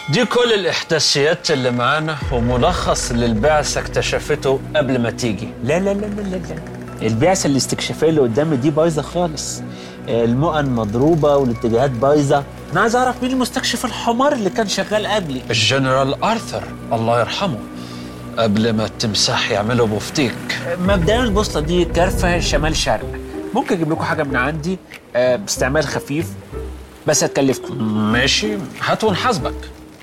دي كل الإحداثيات اللي معانا وملخص للبعثة اكتشفته قبل ما تيجي لا لا لا لا لا لا البعثه الاستكشافيه اللي قدامي دي بايظه خالص المؤن مضروبه والاتجاهات بايظه انا عايز اعرف مين المستكشف الحمار اللي كان شغال قبلي الجنرال آرثر الله يرحمه قبل ما التمساح يعملوا بوفتيك مبدئيا البوصله دي كارفه شمال شرق ممكن اجيب لكم حاجه من عندي آه، باستعمال خفيف بس هتكلفكم ماشي هات ونحاسبك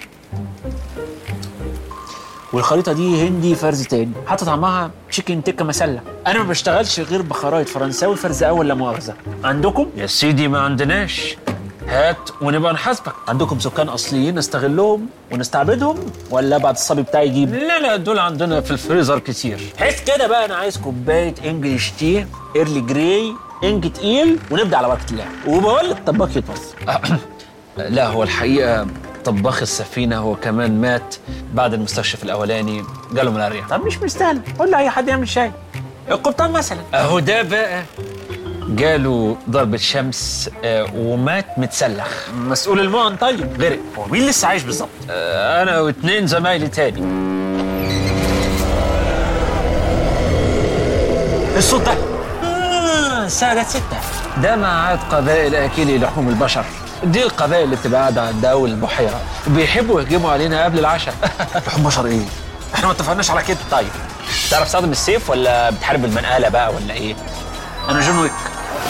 والخريطه دي هندي فرز تاني حاطط طعمها تشيكن تكه مسله انا ما بشتغلش غير بخرايط فرنساوي فرز اول لا مؤاخذه عندكم يا سيدي ما عندناش هات ونبقى نحاسبك عندكم سكان اصليين نستغلهم ونستعبدهم ولا بعد الصبي بتاعي يجيب لا لا دول عندنا في الفريزر كتير حس كده بقى انا عايز كوبايه انجلش تي ايرلي جراي انج تقيل ونبدا على بركه الله وبقول لك طباخ يتوصل لا هو الحقيقة طباخ السفينة هو كمان مات بعد المستكشف الأولاني جاله ملاريا طب مش مستاهل قول لاي حد يعمل شاي القبطان مثلا أهو ده بقى جاله ضربة شمس آه، ومات متسلخ مسؤول المؤن طيب غرق هو مين لسه عايش بالظبط آه، أنا واتنين زمايلي تاني الصوت ده آه، الساعه جت 6 ده ميعاد قبائل أكلي لحوم البشر دي القبائل اللي بتبقى قاعدة عند أول البحيرة وبيحبوا يهجموا علينا قبل العشاء لحوم بشر ايه احنا ما اتفقناش على كده طيب تعرف تستخدم السيف ولا بتحارب المنقلة بقى ولا إيه؟ انا جون ويك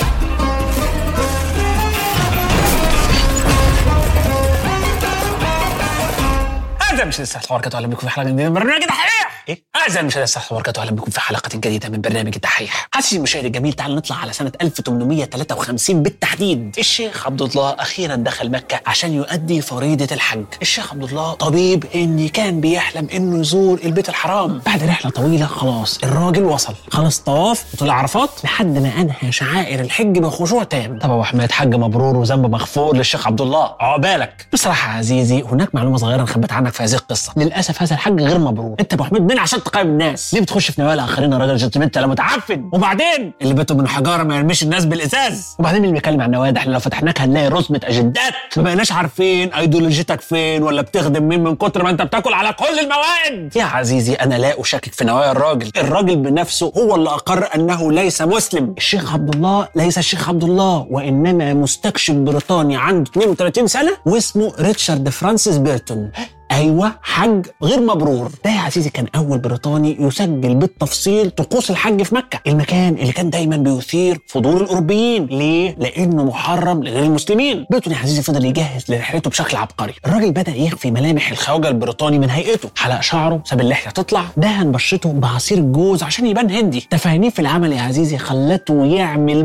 أعزائي المشاهدين السلام عليكم أهلا بكم في حلقة جديدة من برنامج الدحيح إيه؟ أعزائي المشاهدين السلام عليكم أهلا بكم في حلقة جديدة من برنامج الدحيح عزيزي المشاهد الجميل تعال نطلع على سنة 1853 بالتحديد الشيخ عبد الله أخيرا دخل مكة عشان يؤدي فريضة الحج الشيخ عبد الله طبيب إني كان بيحلم إنه يزور البيت الحرام بعد رحلة طويلة خلاص الراجل وصل خلص طواف وطلع عرفات لحد ما أنهى شعائر الحج بخشوع تام طب يا أبو حماد حج مبرور وذنب مغفور للشيخ عبد الله عقبالك بصراحة يا عزيزي هناك معلومة صغيرة نخبت عنك في هذه القصة للأسف هذا الحج غير مبرور أنت أبو حميد مين عشان تقيم الناس ليه بتخش في نوايا الآخرين يا راجل جنتلمان انت لا متعفن وبعدين اللي بيته من حجارة ما يرميش الناس بالإزاز وبعدين مين اللي بيتكلم عن نوايا ده احنا لو فتحناك هنلاقي رسمة أجندات ما بقيناش عارفين أيديولوجيتك فين ولا بتخدم مين من كتر ما أنت بتاكل على كل المواد يا عزيزي أنا لا أشكك في نوايا الراجل الراجل بنفسه هو اللي أقر أنه ليس مسلم الشيخ عبد الله ليس الشيخ عبد الله وإنما مستكشف بريطاني عنده 32 سنة واسمه ريتشارد فرانسيس بيرتون ايوه حج غير مبرور ده يا عزيزي كان اول بريطاني يسجل بالتفصيل طقوس الحج في مكه المكان اللي كان دايما بيثير فضول الاوروبيين ليه لانه محرم لغير المسلمين بيرتون يا عزيزي فضل يجهز لرحلته بشكل عبقري الراجل بدا يخفي ملامح الخواجه البريطاني من هيئته حلق شعره ساب اللحيه تطلع دهن بشرته بعصير الجوز عشان يبان هندي تفاهيم في العمل يا عزيزي خلته يعمل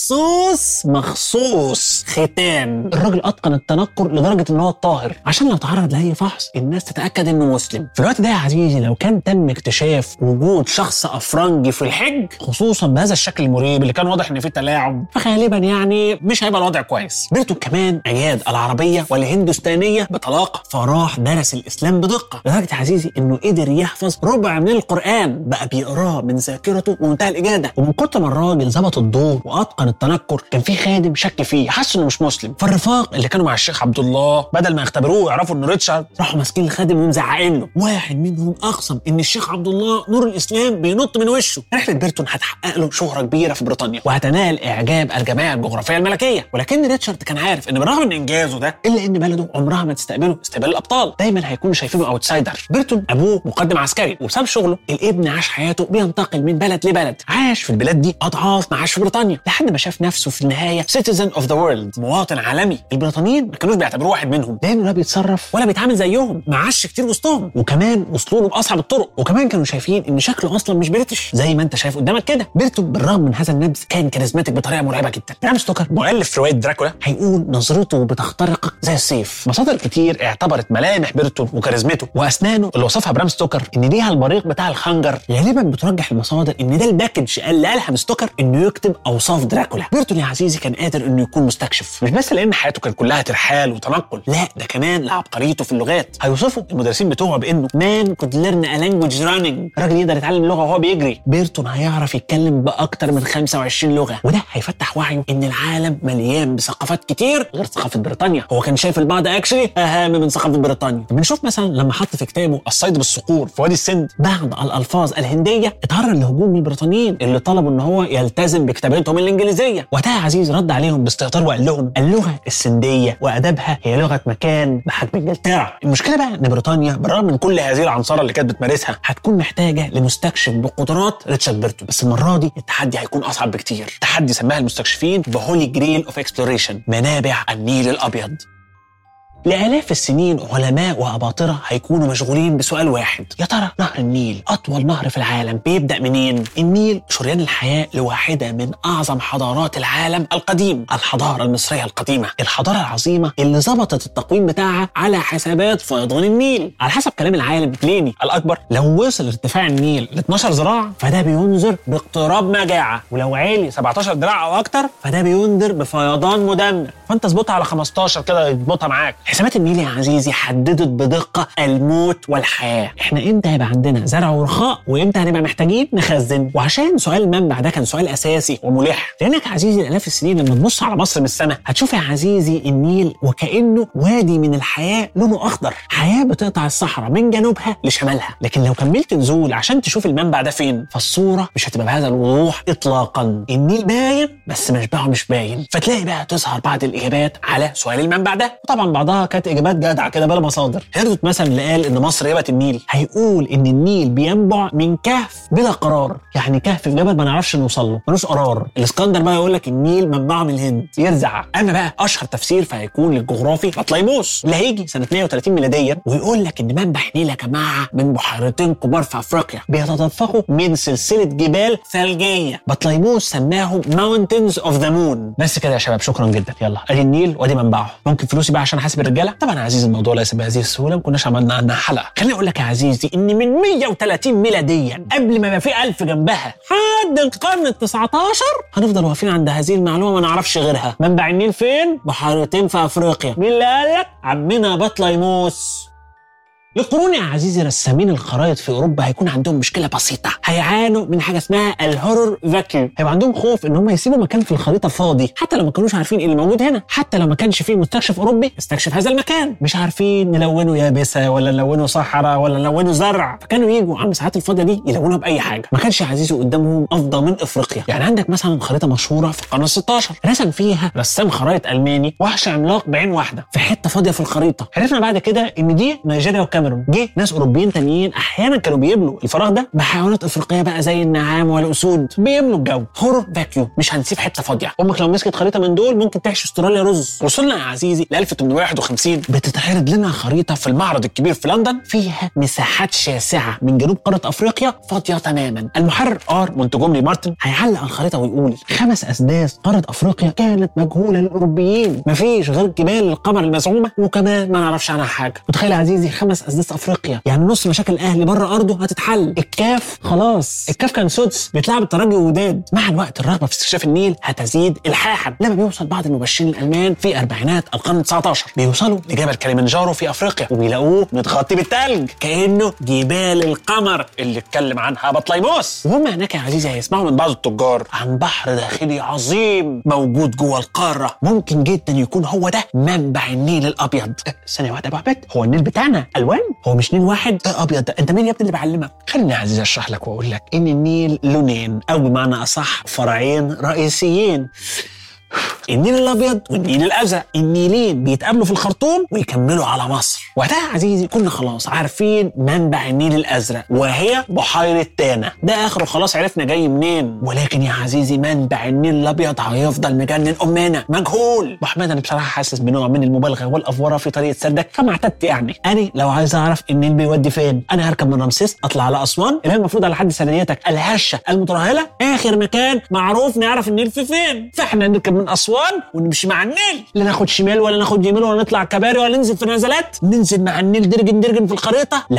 مخصوص مخصوص ختان الراجل اتقن التنكر لدرجه ان هو طاهر عشان لو تعرض لاي فحص الناس تتاكد انه مسلم في الوقت ده يا عزيزي لو كان تم اكتشاف وجود شخص افرنجي في الحج خصوصا بهذا الشكل المريب اللي كان واضح ان فيه تلاعب فغالبا يعني مش هيبقى الوضع كويس بيرتون كمان اجاد العربيه والهندوستانيه بطلاقه فراح درس الاسلام بدقه لدرجه يا عزيزي انه قدر يحفظ ربع من القران بقى بيقراه من ذاكرته بمنتهى الاجاده ومن كتر ما الراجل ظبط الضوء واتقن التنكر كان في خادم شك فيه حس انه مش مسلم فالرفاق اللي كانوا مع الشيخ عبد الله بدل ما يختبروه ويعرفوا انه ريتشارد راحوا ماسكين الخادم ومزعقين له واحد منهم اقسم ان الشيخ عبد الله نور الاسلام بينط من وشه رحله بيرتون هتحقق له شهره كبيره في بريطانيا وهتنال اعجاب الجماعه الجغرافيه الملكيه ولكن ريتشارد كان عارف ان بالرغم من انجازه ده الا ان بلده عمرها ما تستقبله استقبال الابطال دايما هيكونوا شايفينه اوتسايدر بيرتون ابوه مقدم عسكري وساب شغله الابن عاش حياته بينتقل من بلد لبلد عاش في البلاد دي اضعاف ما عاش في بريطانيا لحد ما شاف نفسه في النهايه سيتيزن اوف ذا وورلد مواطن عالمي البريطانيين ما كانوش بيعتبروه واحد منهم لانه لا بيتصرف ولا بيتعامل زيهم ما عاش كتير وسطهم وكمان وصلوا له باصعب الطرق وكمان كانوا شايفين ان شكله اصلا مش بريتش زي ما انت شايف قدامك كده بيرتون بالرغم من هذا النبذ كان كاريزماتيك بطريقه مرعبه جدا برام ستوكر مؤلف روايه دراكولا هيقول نظرته بتخترقك زي السيف مصادر كتير اعتبرت ملامح بيرتون وكاريزمته واسنانه اللي وصفها برام ستوكر ان ليها البريق بتاع الخنجر غالبا بترجح المصادر ان ده الباكج اللي الهم ستوكر انه يكتب اوصاف دراكولا بيرتون يا عزيزي كان قادر انه يكون مستكشف مش بس لان حياته كان كلها ترحال وتنقل لا ده كمان لعبقريته في اللغات هيوصفوا المدرسين بتوعه بانه مان كود ليرن ا لانجوج راننج الراجل يقدر يتعلم لغه وهو بيجري بيرتون هيعرف يتكلم باكتر من 25 لغه وده هيفتح وعيه ان العالم مليان بثقافات كتير غير ثقافه بريطانيا هو كان شايف البعض اكشلي اهم من ثقافه بريطانيا بنشوف مثلا لما حط في كتابه الصيد بالصقور في وادي السند بعض الالفاظ الهنديه اتعرض لهجوم من البريطانيين اللي طلبوا ان هو يلتزم بكتابتهم الانجليزيه وقتها عزيز رد عليهم باستهتار وقال لهم اللغه السنديه وادبها هي لغه مكان بحجم انجلترا المشكله بقى ان بريطانيا بالرغم من كل هذه العنصره اللي كانت بتمارسها هتكون محتاجه لمستكشف بقدرات ريتشارد بيرتون بس المره دي التحدي هيكون اصعب بكتير تحدي سماها المستكشفين بهولي جريل اوف اكسبلوريشن منابع النيل الابيض لآلاف السنين علماء وأباطرة هيكونوا مشغولين بسؤال واحد يا ترى نهر النيل أطول نهر في العالم بيبدأ منين؟ النيل شريان الحياة لواحدة من أعظم حضارات العالم القديم الحضارة المصرية القديمة الحضارة العظيمة اللي ظبطت التقويم بتاعها على حسابات فيضان النيل على حسب كلام العالم بليني الأكبر لو وصل ارتفاع النيل ل 12 ذراع فده بينذر باقتراب مجاعة ولو عالي 17 ذراع أو أكتر فده بينذر بفيضان مدمر فأنت اظبطها على 15 كده يظبطها معاك حسابات النيل يا عزيزي حددت بدقة الموت والحياة احنا امتى هيبقى عندنا زرع ورخاء وامتى هنبقى محتاجين نخزن وعشان سؤال المنبع ده كان سؤال اساسي وملح لانك يا عزيزي الاف السنين لما تبص على مصر من السماء هتشوف يا عزيزي النيل وكانه وادي من الحياه لونه اخضر حياه بتقطع الصحراء من جنوبها لشمالها لكن لو كملت نزول عشان تشوف المنبع ده فين فالصوره مش هتبقى بهذا الوضوح اطلاقا النيل باين بس مشبعه مش باين فتلاقي بقى تظهر بعض الاجابات على سؤال المنبع ده وطبعا بعضها كانت اجابات جدعه كده بلا مصادر هيرودوت مثلا اللي قال ان مصر هبت النيل هيقول ان النيل بينبع من كهف بلا قرار يعني كهف في جبل ما نعرفش نوصل له ملوش قرار الاسكندر بقى يقول لك النيل منبعه من الهند يرزع اما بقى اشهر تفسير فهيكون للجغرافي بطليموس اللي هيجي سنه 130 ميلاديا ويقول لك ان منبع النيل يا جماعه من بحيرتين كبار في افريقيا بيتدفقوا من سلسله جبال ثلجيه بطليموس سماهم ماونتنز اوف ذا مون بس كده يا شباب شكرا جدا يلا ادي النيل وادي منبعه ممكن فلوسي بقى عشان احاسب الرجاله طبعا يا عزيزي الموضوع ليس بهذه السهوله ما كناش عملنا عنها حلقه خليني اقول لك يا عزيزي ان من 130 ميلاديا قبل ما يبقى في 1000 جنبها لحد القرن ال 19 هنفضل واقفين عند هذه المعلومه ما نعرفش غيرها منبع النيل فين بحيرتين في افريقيا مين اللي قال لك عمنا بطليموس لقرون يا عزيزي رسامين الخرائط في اوروبا هيكون عندهم مشكله بسيطه هيعانوا من حاجه اسمها الهورر فاكيوم هيبقى عندهم خوف ان هم يسيبوا مكان في الخريطه فاضي حتى لو ما كانوش عارفين ايه اللي موجود هنا حتى لو ما كانش فيه مستكشف اوروبي استكشف هذا المكان مش عارفين نلونه يابسه ولا نلونه صحراء ولا نلونه زرع فكانوا يجوا على المساحات الفاضيه دي يلونوها باي حاجه ما كانش يا عزيزي قدامهم افضل من افريقيا يعني عندك مثلا خريطه مشهوره في القرن ال 16 رسم فيها رسام خرائط الماني وحش عملاق بعين واحده في حته فاضيه في الخريطه عرفنا بعد كده ان دي نيجيريا والكاميرون جه ناس اوروبيين تانيين احيانا كانوا بيملوا الفراغ ده بحيوانات افريقيه بقى زي النعام والاسود بيملوا الجو هورر فاكيوم مش هنسيب حته فاضيه امك لو مسكت خريطه من دول ممكن تحشي استراليا رز وصلنا يا عزيزي ل 1851 بتتعرض لنا خريطه في المعرض الكبير في لندن فيها مساحات شاسعه من جنوب قاره افريقيا فاضيه تماما المحرر ار مونتجومري مارتن هيعلق على الخريطه ويقول خمس اسداس قاره افريقيا كانت مجهوله للاوروبيين مفيش غير جبال القمر المزعومه وكمان ما نعرفش عنها حاجه متخيل يا عزيزي خمس اسداس افريقيا يعني نص مشاكل الاهلي بره ارضه هتتحل الكاف خلاص الكاف كان سدس بيتلعب الترجي ووداد مع الوقت الرغبه في استكشاف النيل هتزيد الحاحا لما بيوصل بعض المبشرين الالمان في اربعينات القرن 19 بيوصلوا لجبل كليمنجارو في افريقيا وبيلاقوه متغطي بالتلج كانه جبال القمر اللي اتكلم عنها بطليموس وهم هناك يا عزيزي هيسمعوا من بعض التجار عن بحر داخلي عظيم موجود جوه القاره ممكن جدا يكون هو ده منبع النيل الابيض أه، ثانيه واحده يا ابو عبد هو النيل بتاعنا الوان هو مش نيل واحد أه، ابيض ده انت مين يا ابني اللي بعلمك خليني يا عزيزي اشرح لك واقول لك ان النيل لونين او بمعنى اصح فرعين رئيسيين النيل الابيض والنيل الازرق النيلين بيتقابلوا في الخرطوم ويكملوا على مصر وقتها يا عزيزي كنا خلاص عارفين منبع النيل الازرق وهي بحيره تانا ده اخره خلاص عرفنا جاي منين ولكن يا عزيزي منبع النيل الابيض هيفضل مجنن امنا مجهول ابو حماد انا بصراحه حاسس بنوع من المبالغه والافوره في طريقه سردك كما اعتدت يعني انا لو عايز اعرف النيل بيودي فين انا هركب من رمسيس اطلع على اسوان اللي هي المفروض على حد سنديتك الهشه المترهله اخر مكان معروف نعرف النيل في فين فاحنا نركب من اسوان ونمشي مع النيل لا ناخد شمال ولا ناخد يمين ولا نطلع كباري ولا ننزل في نزلات ننزل مع النيل درجن درجن في الخريطه لحد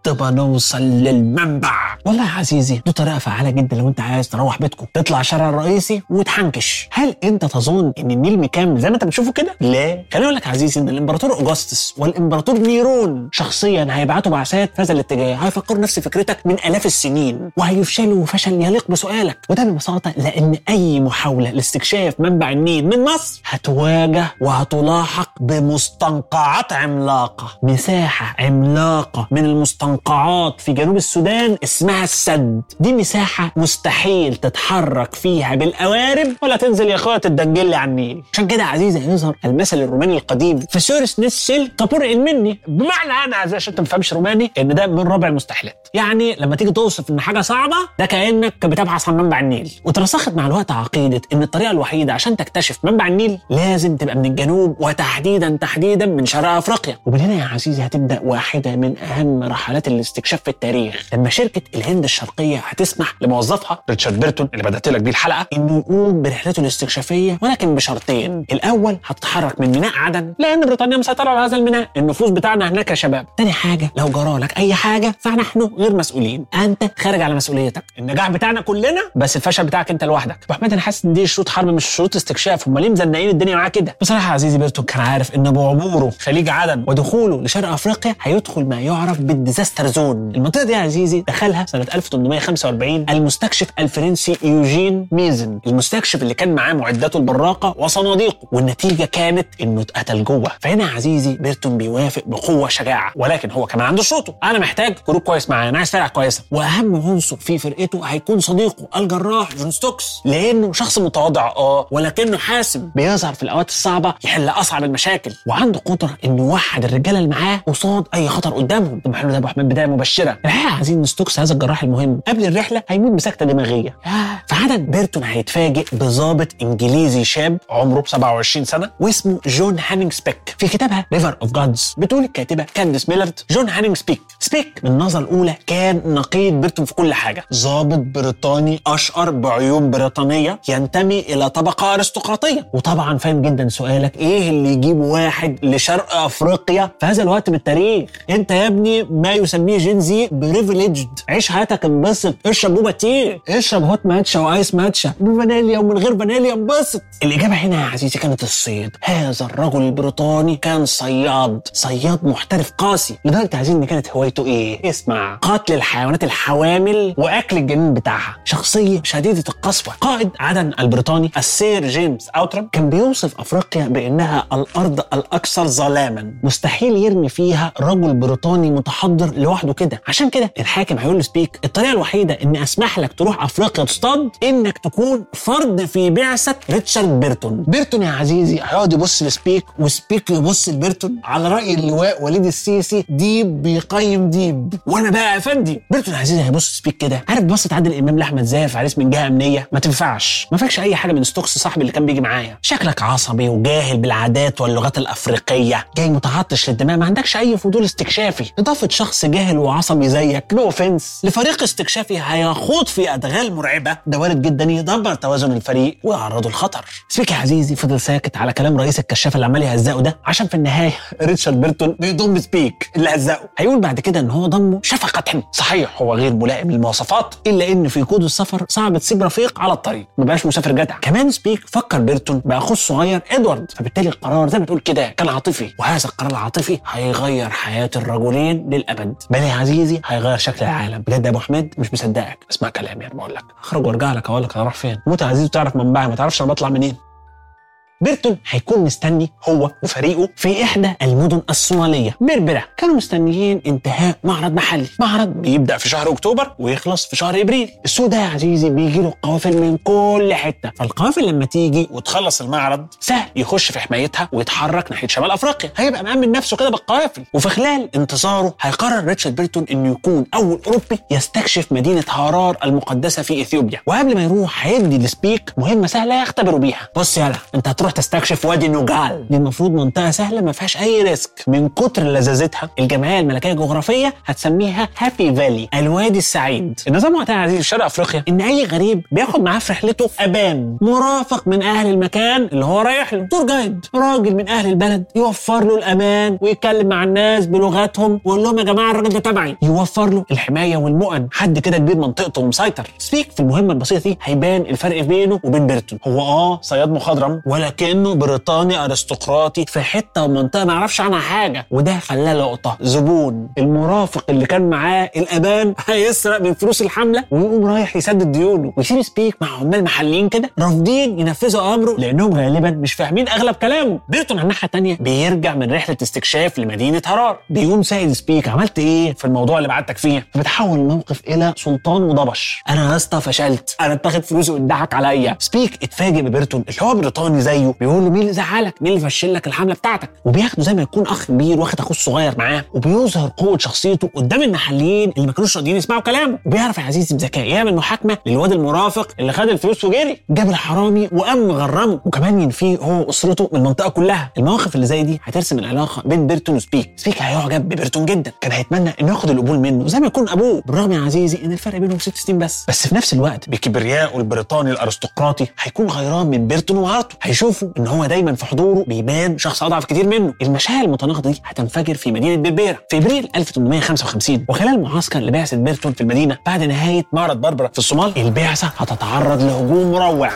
ما نوصل للمنبع والله يا عزيزي دي طريقه فعاله جدا لو انت عايز تروح بيتكم تطلع الشارع الرئيسي وتحنكش هل انت تظن ان النيل مكمل زي ما انت بتشوفه كده لا خليني اقول لك يا عزيزي ان الامبراطور اوجستس والامبراطور نيرون شخصيا هيبعتوا بعثات في هذا الاتجاه هيفكروا نفس فكرتك من الاف السنين وهيفشلوا فشل يليق بسؤالك وده ببساطه لان اي محاوله لاستكشاف منبع النيل من مصر هتواجه وهتلاحق بمستنقعات عملاقه مساحه عملاقه من المستنقعات في جنوب السودان اسمها السد دي مساحه مستحيل تتحرك فيها بالقوارب ولا تنزل يا اخويا تتدجل على النيل عشان كده يا عزيزي هيظهر المثل الروماني القديم في سورس نسل كابور مني بمعنى انا عزيزي عشان انت ما تفهمش روماني ان ده من ربع المستحيلات يعني لما تيجي توصف ان حاجه صعبه ده كانك بتبحث عن منبع النيل وترسخت مع الوقت عقيده ان الطريقه الوحيده عشان تكتشف منبع النيل لازم تبقى من الجنوب وتحديدا تحديدا من شرق افريقيا ومن هنا يا عزيزي هتبدا واحده من اهم رحلات الاستكشاف في التاريخ لما شركه الهند الشرقيه هتسمح لموظفها ريتشارد بيرتون اللي بدات لك بيه الحلقه انه يقوم برحلته الاستكشافيه ولكن بشرطين الاول هتتحرك من ميناء عدن لان بريطانيا مسيطره على هذا الميناء النفوذ بتاعنا هناك يا شباب تاني حاجه لو جرالك اي حاجه فنحن غير مسؤولين انت خارج على مسؤوليتك النجاح بتاعنا كلنا بس الفشل بتاعك انت لوحدك ابو احمد انا حاسس ان دي شروط حرب مش شروط استكشاف هم ليه مزنقين الدنيا معاه كده بصراحه يا عزيزي بيرتون كان عارف ان بعبوره خليج عدن ودخوله لشرق افريقيا هيدخل ما يعرف بالديزاستر زون المنطقه دي يا عزيزي دخلها سنه 1845 المستكشف الفرنسي يوجين ميزن المستكشف اللي كان معاه معداته البراقه وصناديقه والنتيجه كانت انه اتقتل جوه فهنا يا عزيزي بيرتون بيوافق بقوه شجاعه ولكن هو كمان عنده شروطه انا محتاج جروب كويس معايا انا عايز فرقه كويسه واهم عنصر في فرقته هيكون صديقه الجراح جون ستوكس لانه شخص متواضع اه ولكنه حاسم بيظهر في الاوقات الصعبه يحل اصعب المشاكل وعنده قدره انه يوحد الرجاله اللي معاه قصاد اي خطر قدامهم طب حلو ده يا ابو احمد بدايه مبشره الحقيقه يا عزيزي ان ستوكس هذا الجراح المهم قبل الرحله هيموت بسكته دماغيه في عدد بيرتون هيتفاجئ بظابط انجليزي شاب عمره 27 سنه واسمه جون هانينج سبيك في كتابها ريفر اوف جادز بتقول الكاتبه كانديس ميلرد جون هانينج سبيك سبيك من النظره الاولى كان نقيض بيرتون في كل حاجه ظابط بريطاني اشقر بعيون بريطانيه ينتمي الى طبقه ارستقراطيه وطبعا فاهم جدا سؤالك ايه اللي يجيب واحد لشرق افريقيا في هذا الوقت من التاريخ انت يا ابني ما يسميه جينزي بريفليجد عيش حياتك انبسط اشرب بوبا تي اشرب هوت ماتشا وايس ماتشا بفانيليا ومن غير فانيليا انبسط الاجابه هنا يا عزيزي كانت الصيد هذا الرجل البريطاني كان صياد صياد محترف قاسي لدرجه يا عزيزي ان كانت هوايته ايه اسمع قتل الحيوانات الحوامل واكل الجنين بتاعها شخصيه شديده القسوه قائد عدن البريطاني السير جيمس اوترم كان بيوصف افريقيا بانها الارض الاكثر ظلاما مستحيل يرمي فيها رجل بريطاني متحضر لوحده كده عشان كده الحاكم هيقول لسبيك الطريقه الوحيده اني اسمح لك تروح افريقيا تصطاد انك تكون فرد في بعثه ريتشارد بيرتون بيرتون يا عزيزي هيقعد يبص لسبيك وسبيك يبص لبيرتون على راي اللواء وليد السيسي ديب بيقيم ديب وانا بقى يا افندي بيرتون يا عزيزي هيبص سبيك كده عارف بصه عادل امام لاحمد زاهر عريس من جهه امنيه ما تنفعش ما فيكش اي حاجه من ستوكس صاحبي اللي كان بيجي معايا شكلك عصبي وجاهل بالعادات واللغات الافريقيه جاي متعطش للدماء ما عندكش اي فضول استكشافي اضافه شخص جاهل وعصبي زيك نو اوفنس لفريق استكشافي هيخوض في ادغال مرعبه ده وارد جدا يدمر توازن الفريق ويعرضه للخطر سبيك يا عزيزي فضل ساكت على كلام رئيس الكشاف اللي عمال يهزقه ده عشان في النهايه ريتشارد بيرتون بيضم سبيك اللي هزقه هيقول بعد كده ان هو ضمه شفقه صحيح هو غير ملائم للمواصفات الا ان في كود السفر صعب تسيب رفيق على الطريق ما بقاش مسافر جدع كمان سبيك فكر بيرتون باخوه الصغير ادوارد فبالتالي القرار زي ما تقول كده كان عاطفي وهذا القرار العاطفي هيغير حياه الرجلين للابد بل يا عزيزي هيغير شكل العالم بجد يا ابو حميد مش مصدقك اسمع كلامي انا بقول لك اخرج وارجع لك اقول لك انا رايح فين موت يا عزيزي وتعرف منبعي ما تعرفش انا بطلع منين بيرتون هيكون مستني هو وفريقه في احدى المدن الصوماليه بربره كانوا مستنيين انتهاء معرض محلي معرض بيبدا في شهر اكتوبر ويخلص في شهر ابريل السوق ده يا عزيزي بيجي له قوافل من كل حته فالقوافل لما تيجي وتخلص المعرض سهل يخش في حمايتها ويتحرك ناحيه شمال افريقيا هيبقى مأمن نفسه كده بالقوافل وفي خلال انتظاره هيقرر ريتشارد بيرتون انه يكون اول اوروبي يستكشف مدينه هارار المقدسه في اثيوبيا وقبل ما يروح هيدي لسبيك مهمه سهله يختبروا بيها بص يلا انت هتروح تستكشف وادي نوجال دي المفروض منطقه سهله ما فيهاش اي ريسك من كتر لذاذتها الجمعيه الملكيه الجغرافيه هتسميها هابي فالي الوادي السعيد النظام وقتها عزيز في شرق افريقيا ان اي غريب بياخد معاه في رحلته ابان مرافق من اهل المكان اللي هو رايح له تور جايد راجل من اهل البلد يوفر له الامان ويتكلم مع الناس بلغتهم ويقول لهم يا جماعه الراجل ده تبعي يوفر له الحمايه والمؤن حد كده كبير منطقته ومسيطر سبيك في المهمه البسيطه دي هيبان الفرق بينه وبين بيرتون هو اه صياد مخضرم ولكنه بريطاني ارستقراطي في حته ومنطقه ما يعرفش عنها حاجه وده خلاه لقطه زبون المرافق اللي كان معاه الابان هيسرق من فلوس الحمله ويقوم رايح يسدد ديونه ويسيب سبيك مع عمال محليين كده رافضين ينفذوا امره لانهم غالبا مش فاهمين اغلب كلامه بيرتون على الناحيه الثانيه بيرجع من رحله استكشاف لمدينه هرار بيقوم سائل سبيك عملت ايه في الموضوع اللي بعتك فيه فبتحول الموقف الى سلطان وضبش انا يا اسطى فشلت انا اتاخد فلوسي واتضحك عليا سبيك اتفاجئ ببيرتون اللي هو بريطاني زيه بيقول له مين اللي زعلك مين اللي فشل لك الحمله بتاعتك وبياخده زي ما يكون اخ كبير واخد اخوه الصغير معاه وبيظهر قوه شخصيته قدام المحليين اللي ما كانوش راضيين يسمعوا كلامه وبيعرف يا عزيزي بذكاء يعمل محاكمه للواد المرافق اللي خد الفلوس وجري جاب الحرامي وقام مغرمه وكمان ينفيه هو واسرته من المنطقه كلها المواقف اللي زي دي هترسم العلاقه بين بيرتون وسبيك سبيك هيعجب ببيرتون جدا كان هيتمنى انه ياخد القبول منه زي ما يكون ابوه بالرغم يا عزيزي ان الفرق بينهم ست سنين بس بس في نفس الوقت بكبريائه البريطاني الارستقراطي هيكون غيران من بيرتون وعارته هيشوفوا ان هو دايما في حضوره بيبان شخص اضعف كتير منه المشاعر المتناقضه دي هتنفجر في مدينه بربيرا في ابريل 1855 وخلال معسكر لبعثه بيرتون في المدينه بعد نهايه معرض بربرا في الصومال البعثه هتتعرض لهجوم مروع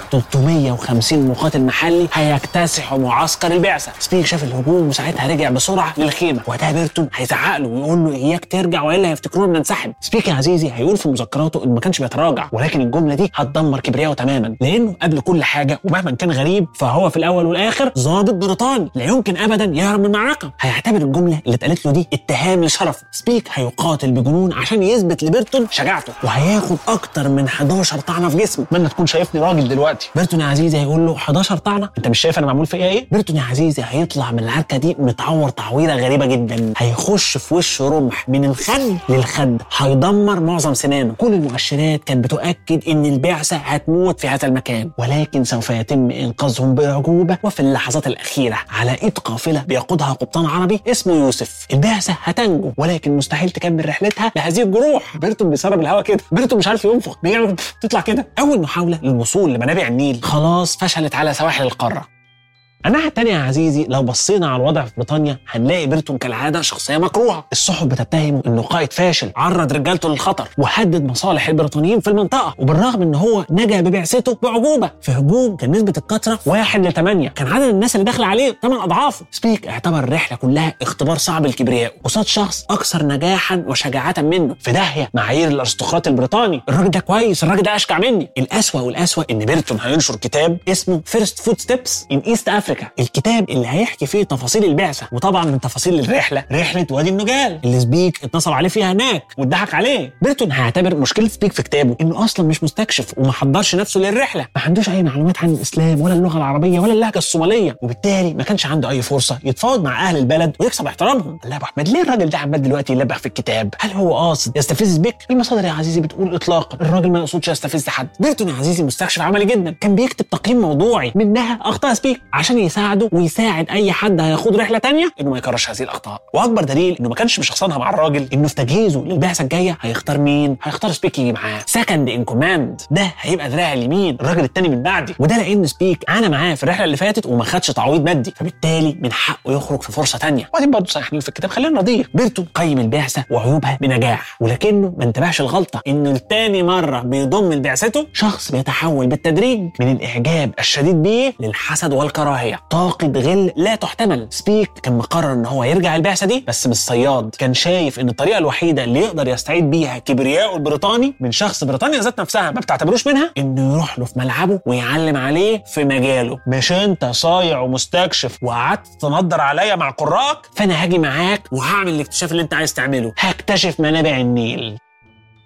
350 مقاتل محلي هيكتسحوا معسكر البعثه سبيك شاف الهجوم وساعتها رجع بسرعه للخيمه وقتها بيرتون هيزعق له ويقول له اياك ترجع والا هيفتكرونا بننسحب سبيك يا عزيزي هيقول في مذكراته انه ما كانش بيتراجع ولكن الجمله دي هتدمر كبريائه تماما لانه قبل كل حاجه ومهما كان غريب فهو في الاول والاخر ضابط بريطاني لا يمكن ابدا يهرب من المعركه هيعتبر الجمله اللي اتقالت له دي اتهام لشرفه سبيك هيقاتل بجنون عشان يثبت لبيرتون شجاعته وهياخد اكتر من 11 طعنه في جسمه اتمنى تكون شايفني راجل دلوقتي بيرتون يا عزيزي هيقول له 11 طعنه انت مش شايف انا معمول فيا ايه بيرتون يا عزيزي هيطلع من العركه دي متعور تعويره غريبه جدا هيخش في وشه رمح من الخد للخد هيدمر معظم سنانه كل المؤشرات كانت بتؤكد ان البعثه هتموت في هذا المكان ولكن سوف يتم انقاذهم باعجوبه وفي اللحظات الاخيره على ايد قافله بيقودها قبطان عربي اسمه يوسف البعثه هتنجو ولكن مستحيل تكمل رحلتها بهذه الجروح بيرتون بيسرب الهواء كده بيرتون مش عارف ينفخ بيعمل تطلع كده اول محاوله للوصول لمنابع النيل خلاص فشلت على سواحل القاره الناحية التانية يا عزيزي لو بصينا على الوضع في بريطانيا هنلاقي بيرتون كالعادة شخصية مكروهة الصحف بتتهمه انه قائد فاشل عرض رجالته للخطر وهدد مصالح البريطانيين في المنطقة وبالرغم ان هو نجا ببعثته بعجوبة في هجوم كان نسبة القتلى واحد لثمانية كان عدد الناس اللي داخل عليه ثمان اضعافه سبيك اعتبر الرحلة كلها اختبار صعب الكبرياء قصاد شخص اكثر نجاحا وشجاعة منه في داهية معايير الارستقراط البريطاني الراجل ده كويس الراجل ده اشجع مني الاسوأ والاسوأ ان بيرتون هينشر كتاب اسمه فيرست فوت ستيبس ان ايست افريكا الكتاب اللي هيحكي فيه تفاصيل البعثه وطبعا من تفاصيل الرحله رحله وادي النجال اللي سبيك اتنصب عليه فيها هناك واتضحك عليه بيرتون هيعتبر مشكله سبيك في كتابه انه اصلا مش مستكشف وما حضرش نفسه للرحله ما عندوش اي معلومات عن الاسلام ولا اللغه العربيه ولا اللهجه الصوماليه وبالتالي ما كانش عنده اي فرصه يتفاوض مع اهل البلد ويكسب احترامهم لا يا ابو احمد ليه الراجل ده عمال دلوقتي يلبخ في الكتاب هل هو قاصد يستفز سبيك المصادر يا عزيزي بتقول اطلاقا الراجل ما يقصدش يستفز حد بيرتون يا عزيزي مستكشف عملي جدا كان بيكتب تقييم موضوعي منها اخطاء سبيك عشان يساعده ويساعد اي حد هيخوض رحله تانية انه ما يكررش هذه الاخطاء واكبر دليل انه ما كانش مشخصنها مع الراجل انه في تجهيزه للبعثه الجايه هيختار مين هيختار سبيك يجي معاه سكند ان كوماند ده هيبقى دراع اليمين الراجل التاني من بعدي وده لان سبيك انا معاه في الرحله اللي فاتت وما خدش تعويض مادي فبالتالي من حقه يخرج في فرصه تانية وبعدين برضه صحيح في الكتاب خلينا نضيف بيرتون قيم البعثه وعيوبها بنجاح ولكنه ما انتبهش الغلطه انه لتاني مره بيضم لبعثته شخص بيتحول بالتدريج من الاعجاب الشديد بيه للحسد والكراهيه طاقه غل لا تحتمل سبيك كان مقرر ان هو يرجع البعثه دي بس مش صياد كان شايف ان الطريقه الوحيده اللي يقدر يستعيد بيها كبرياءه البريطاني من شخص بريطانيا ذات نفسها ما بتعتبروش منها انه يروح له في ملعبه ويعلم عليه في مجاله مش انت صايع ومستكشف وقعدت تنظر عليا مع قراءك فانا هاجي معاك وهعمل الاكتشاف اللي انت عايز تعمله هكتشف منابع النيل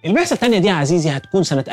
البعثه الثانيه دي يا عزيزي هتكون سنه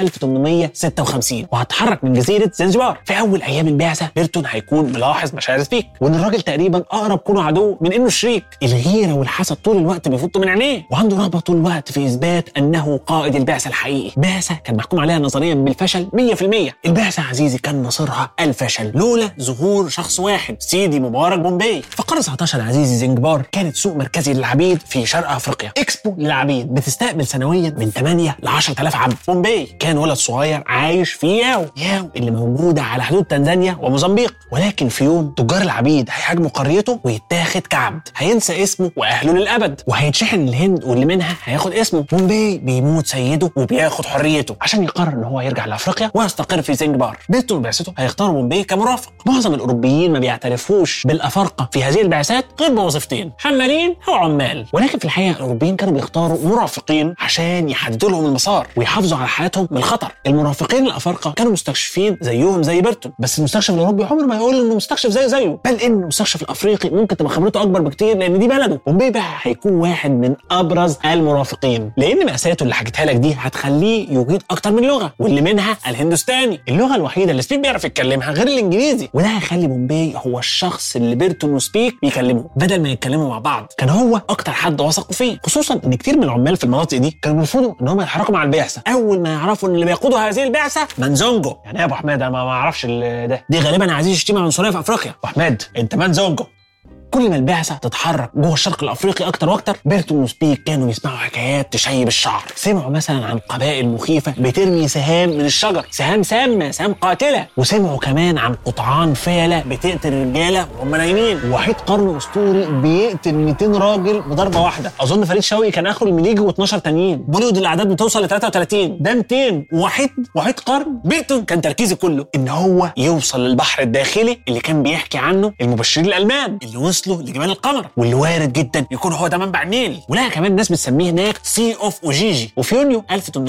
1856 وهتحرك من جزيره زنزبار في اول ايام البعثه بيرتون هيكون ملاحظ مشاعر سبيك وان الراجل تقريبا اقرب كونه عدو من انه شريك الغيره والحسد طول الوقت بيفضوا من عينيه وعنده رغبه طول الوقت في اثبات انه قائد البعثه الحقيقي بعثه كان محكوم عليها نظريا بالفشل 100% البعثه يا عزيزي كان مصيرها الفشل لولا ظهور شخص واحد سيدي مبارك بومبي في القرن 19 يا عزيزي زنجبار كانت سوق مركزي للعبيد في شرق افريقيا اكسبو للعبيد بتستقبل سنويا من 8 ل 10000 عبد بومبي كان ولد صغير عايش في ياو ياو اللي موجوده على حدود تنزانيا وموزمبيق ولكن في يوم تجار العبيد هيهاجموا قريته ويتاخد كعبد هينسى اسمه واهله للابد وهيتشحن الهند واللي منها هياخد اسمه بومبي بيموت سيده وبياخد حريته عشان يقرر ان هو يرجع لافريقيا ويستقر في زنجبار بيته وبعثته هيختاروا بومبي كمرافق معظم الاوروبيين ما بيعترفوش بالافارقه في هذه البعثات غير بوظيفتين حمالين او عمال ولكن في الحقيقه الاوروبيين كانوا بيختاروا مرافقين عشان يحددوا لهم المسار ويحافظوا على حياتهم من الخطر المرافقين الافارقه كانوا مستكشفين زيهم زي بيرتون بس المستكشف الاوروبي عمره ما يقول انه مستكشف زيه زيه بل ان المستكشف الافريقي ممكن تبقى خبرته اكبر بكتير لان دي بلده بومبي بقى هيكون واحد من ابرز المرافقين لان مأساته اللي حكيتها لك دي هتخليه يجيد اكتر من لغه واللي منها الهندوستاني اللغه الوحيده اللي سبيك بيعرف يتكلمها غير الانجليزي وده هيخلي بومبي هو الشخص اللي بيرتون وسبيك بيكلمه بدل ما يتكلموا مع بعض كان هو اكتر حد وثقوا فيه خصوصا ان كتير من العمال في المناطق دي كانوا بيرفضوا ان هم يتحركوا مع البعثه اول ما يعرفوا ان اللي بيقودوا هذه البعثه منزونجو يعني ايه يا ابو حماد انا ما ما اعرفش ال- ده دي غالبا يا عزيزي شتيمه عنصريه في افريقيا ابو حماد انت منزونجو كل ما البعثه تتحرك جوه الشرق الافريقي اكتر واكتر بيرتون وسبيك كانوا يسمعوا حكايات تشيب الشعر سمعوا مثلا عن قبائل مخيفه بترمي سهام من الشجر سهام سامه سهام قاتله وسمعوا كمان عن قطعان فيله بتقتل الرجاله وهم نايمين وحيد قرن اسطوري بيقتل 200 راجل بضربه واحده اظن فريد شوقي كان اخره المليجي و12 تانيين بوليوود الاعداد بتوصل ل 33 ده 200 وحيد وحيد قرن بيرتون كان تركيزه كله ان هو يوصل للبحر الداخلي اللي كان بيحكي عنه المبشرين الالمان اللي وصلوا لجبال القمر واللي وارد جدا يكون هو ده منبع النيل ولها كمان ناس بتسميه هناك سي اوف اوجيجي وفي يونيو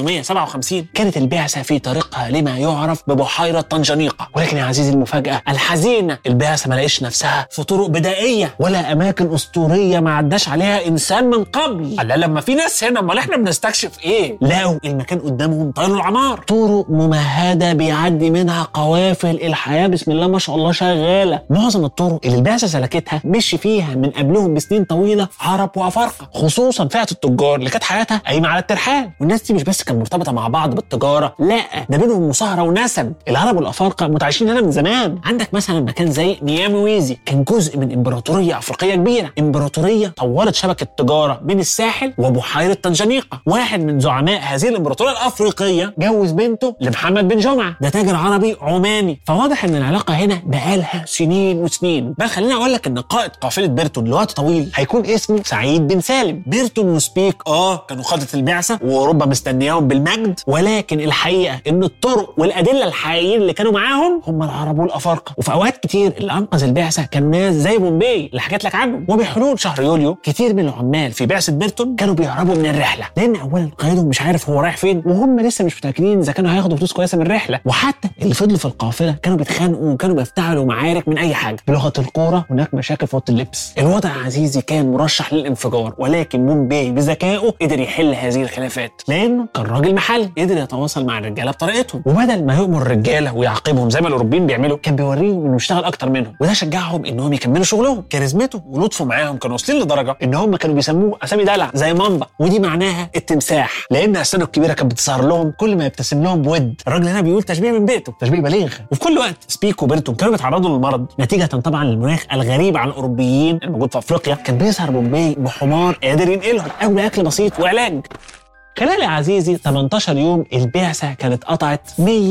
1857 كانت البعثه في طريقها لما يعرف ببحيره طنجانيقه ولكن يا عزيزي المفاجاه الحزينه البعثه ما لقيتش نفسها في طرق بدائيه ولا اماكن اسطوريه ما عداش عليها انسان من قبل لا لما في ناس هنا امال احنا بنستكشف ايه لقوا المكان قدامهم طير العمار طرق ممهده بيعدي منها قوافل الحياه بسم الله ما شاء الله شغاله معظم الطرق اللي البعثه سلكتها مشي فيها من قبلهم بسنين طويله عرب وافارقه خصوصا فئه التجار اللي كانت حياتها قايمه على الترحال والناس دي مش بس كانت مرتبطه مع بعض بالتجاره لا ده بينهم مصاهره ونسب العرب والافارقه متعايشين هنا من زمان عندك مثلا مكان زي نيامويزي كان جزء من امبراطوريه افريقيه كبيره امبراطوريه طورت شبكه تجاره بين الساحل وبحيره طنجانيقه واحد من زعماء هذه الامبراطوريه الافريقيه جوز بنته لمحمد بن جمعه ده تاجر عربي عماني فواضح ان العلاقه هنا بقالها سنين وسنين بل خليني اقول لك ان قائد قافله بيرتون لوقت طويل هيكون اسمه سعيد بن سالم بيرتون وسبيك اه كانوا قاده البعثه واوروبا مستنياهم بالمجد ولكن الحقيقه ان الطرق والادله الحقيقيين اللي كانوا معاهم هم العرب والافارقه وفي اوقات كتير اللي انقذ البعثه كانوا ناس زي بومبي اللي حكيت لك عنه وبحلول شهر يوليو كتير من العمال في بعثه بيرتون كانوا بيهربوا من الرحله لان اولا قائدهم مش عارف هو رايح فين وهم لسه مش متاكدين اذا كانوا هياخدوا فلوس كويسه من الرحله وحتى اللي فضلوا في القافله كانوا بيتخانقوا وكانوا بيفتعلوا معارك من اي حاجه بلغه الكوره هناك مشاكل في اوضه اللبس الوضع يا عزيزي كان مرشح للانفجار ولكن مومباي بذكائه قدر يحل هذه الخلافات لانه كان راجل محلي قدر يتواصل مع الرجاله بطريقتهم وبدل ما يؤمر الرجاله ويعاقبهم زي ما الاوروبيين بيعملوا كان بيوريهم انه يشتغل اكتر منهم وده شجعهم انهم يكملوا شغلهم كاريزمته ولطفه معاهم كانوا واصلين لدرجه ان هم كانوا بيسموه اسامي دلع زي مامبا ودي معناها التمساح لان اسنانه الكبيره كانت بتظهر لهم كل ما يبتسم لهم بود الراجل هنا بيقول تشبيه من بيته تشبيه بليغ وفي كل وقت سبيك وبيرتون كانوا بيتعرضوا للمرض نتيجه طبعا للمناخ الغريب عن الاوروبيين الموجود في افريقيا كان بيظهر بومباي بحمار قادر ينقلهم او باكل بسيط وعلاج خلال يا عزيزي 18 يوم البعثة كانت قطعت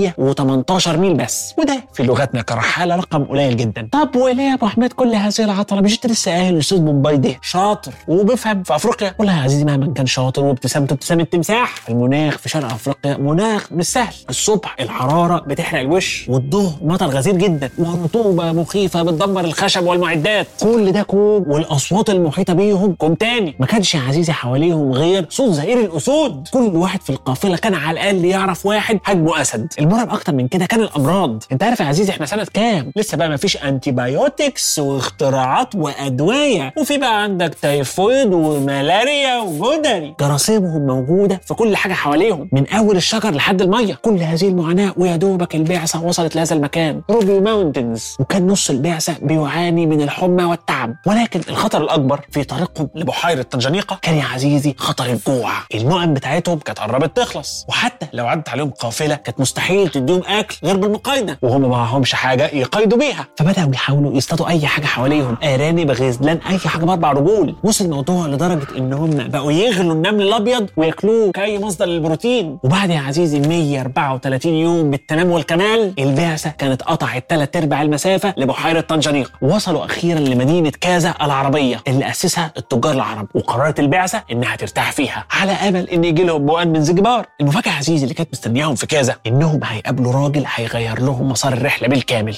118 ميل بس وده في لغتنا كرحالة رقم قليل جدا طب وليه يا ابو احمد كل هذه العطلة مش انت لسه قايل الاستاذ بومباي ده شاطر وبيفهم في افريقيا والله يا عزيزي مهما كان شاطر وابتسامته ابتسامة تمساح المناخ في شرق افريقيا مناخ مش سهل الصبح الحرارة بتحرق الوش والظهر مطر غزير جدا ورطوبة مخيفة بتدمر الخشب والمعدات كل ده كوم والاصوات المحيطة بيهم كوم تاني ما كانش يا عزيزي حواليهم غير صوت زئير الاسود الجنود كل واحد في القافله كان على الاقل يعرف واحد هاجمه اسد المرعب اكتر من كده كان الامراض انت عارف يا عزيزي احنا سنه كام لسه بقى ما فيش انتيبيوتكس واختراعات وادويه وفي بقى عندك تيفويد وملاريا وجدري جراثيمهم موجوده في كل حاجه حواليهم من اول الشجر لحد الميه كل هذه المعاناه ويا دوبك البعثه وصلت لهذا المكان روبي ماونتنز وكان نص البعثه بيعاني من الحمى والتعب ولكن الخطر الاكبر في طريقهم لبحيره طنجانيقه كان يا عزيزي خطر الجوع المؤن بتاعتهم كانت قربت تخلص وحتى لو عدت عليهم قافله كانت مستحيل تديهم اكل غير بالمقايضه وهم معهمش حاجه يقايضوا بيها فبداوا يحاولوا يصطادوا اي حاجه حواليهم ارانب غزلان اي حاجه باربع رجول وصل الموضوع لدرجه ان هم بقوا يغلوا النمل الابيض وياكلوه كاي مصدر للبروتين وبعد يا عزيزي 134 يوم بالتمام والكمال البعثه كانت قطعت ثلاث ارباع المسافه لبحيره طنجانيق وصلوا اخيرا لمدينه كازا العربيه اللي اسسها التجار العرب وقررت البعثه انها ترتاح فيها على امل ان يجي لهم بؤان من زنجبار المفاجاه يا عزيزي اللي كانت مستنياهم في كازا انهم هيقابلوا راجل هيغير لهم مسار الرحله بالكامل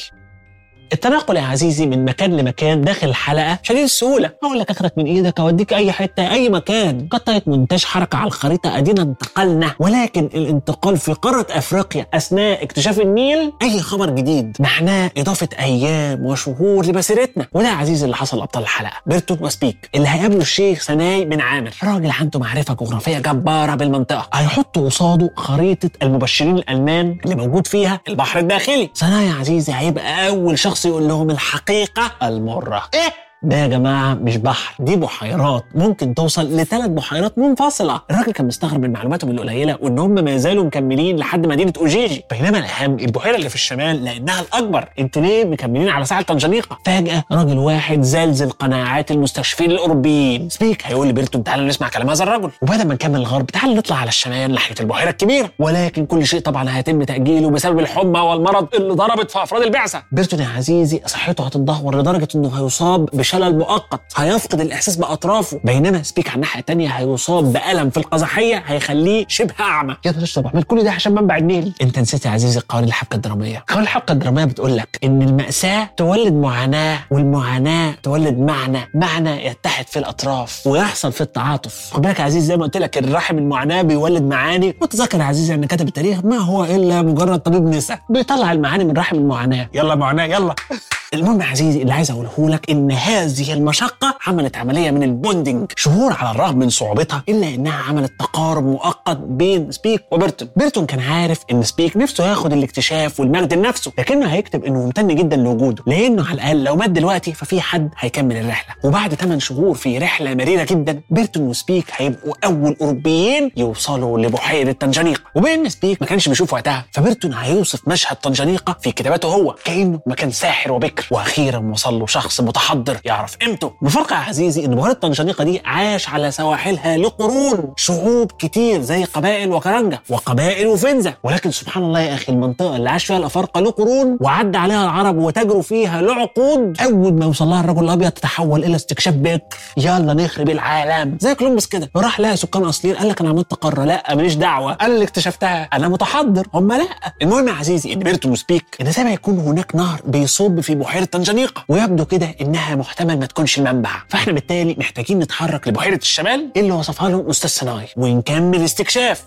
التنقل يا عزيزي من مكان لمكان داخل الحلقه شديد السهوله اقول لك اخدك من ايدك اوديك اي حته اي مكان قطعه مونتاج حركه على الخريطه ادينا انتقلنا ولكن الانتقال في قاره افريقيا اثناء اكتشاف النيل اي خبر جديد معناه اضافه ايام وشهور لمسيرتنا وده يا عزيزي اللي حصل لابطال الحلقه بيرتون وسبيك اللي هيقابلوا الشيخ سناي بن عامر راجل عنده معرفه جغرافيه جباره بالمنطقه هيحطوا قصاده خريطه المبشرين الالمان اللي موجود فيها البحر الداخلي سناي يا عزيزي هيبقى اول شخص يقول لهم الحقيقه المره ايه ده يا جماعة مش بحر دي بحيرات ممكن توصل لثلاث بحيرات منفصلة الراجل كان مستغرب من معلوماتهم القليلة وان هم ما زالوا مكملين لحد مدينة اوجيجي بينما الاهم البحيرة اللي في الشمال لانها الاكبر انتوا ليه مكملين على ساحل طنجانيقة فجأة راجل واحد زلزل قناعات المستشفين الاوروبيين سبيك هيقول لبيرتون تعالوا نسمع كلام هذا الرجل وبدل ما نكمل الغرب تعالوا نطلع على الشمال ناحية البحيرة الكبيرة ولكن كل شيء طبعا هيتم تأجيله بسبب الحمى والمرض اللي ضربت في افراد البعثة بيرتون يا عزيزي صحته هتتدهور لدرجة انه هيصاب بشلل مؤقت هيفقد الاحساس باطرافه بينما سبيك على الناحيه الثانيه هيصاب بالم في القزحيه هيخليه شبه اعمى يا نهار اسود احمد كل ده عشان منبع النيل انت نسيت يا عزيزي قوانين الحبكه الدراميه قوانين الحبكه الدراميه بتقول لك ان الماساه تولد معاناه والمعاناه تولد معنى معنى يتحد في الاطراف ويحصل في التعاطف خد بالك يا عزيزي زي ما قلت لك الرحم المعاناه بيولد معاني وتذكر يا عزيزي ان كاتب التاريخ ما هو الا مجرد طبيب نساء بيطلع المعاني من رحم المعاناه يلا معاناه يلا المهم يا عزيزي اللي عايز اقوله لك ان هذه المشقه عملت عمليه من البوندنج شهور على الرغم من صعوبتها الا انها عملت تقارب مؤقت بين سبيك وبيرتون بيرتون كان عارف ان سبيك نفسه ياخد الاكتشاف والمجد لنفسه لكنه هيكتب انه ممتن جدا لوجوده لانه على الاقل لو مات دلوقتي ففي حد هيكمل الرحله وبعد 8 شهور في رحله مريره جدا بيرتون وسبيك هيبقوا اول اوروبيين يوصلوا لبحيره طنجانيقه وبين سبيك ما كانش بيشوف وقتها فبيرتون هيوصف مشهد طنجانيقه في كتاباته هو كانه مكان ساحر وبكر واخيرا وصل له شخص متحضر يعرف قيمته بفرق يا عزيزي ان بحيره طنجانيقه دي عاش على سواحلها لقرون شعوب كتير زي قبائل وكرنجه وقبائل وفنزه ولكن سبحان الله يا اخي المنطقه اللي عاش فيها الافارقه لقرون وعدى عليها العرب وتاجروا فيها لعقود اول ما يوصل لها الرجل الابيض تتحول الى استكشاف بكر يلا نخرب العالم زي كولومبس كده راح لها سكان اصليين قال لك انا عملت قاره لا ماليش دعوه انا اللي اكتشفتها انا متحضر هم لا المهم يا عزيزي ان بيرتون وسبيك ان زي ما يكون هناك نهر بيصب في بحيره طنجانيقه ويبدو كده انها محتمل ما تكونش المنبع فاحنا بالتالي محتاجين نتحرك لبحيره الشمال اللي وصفها لهم استاذ سناي ونكمل استكشاف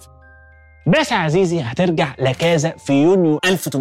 بس يا عزيزي هترجع لكازا في يونيو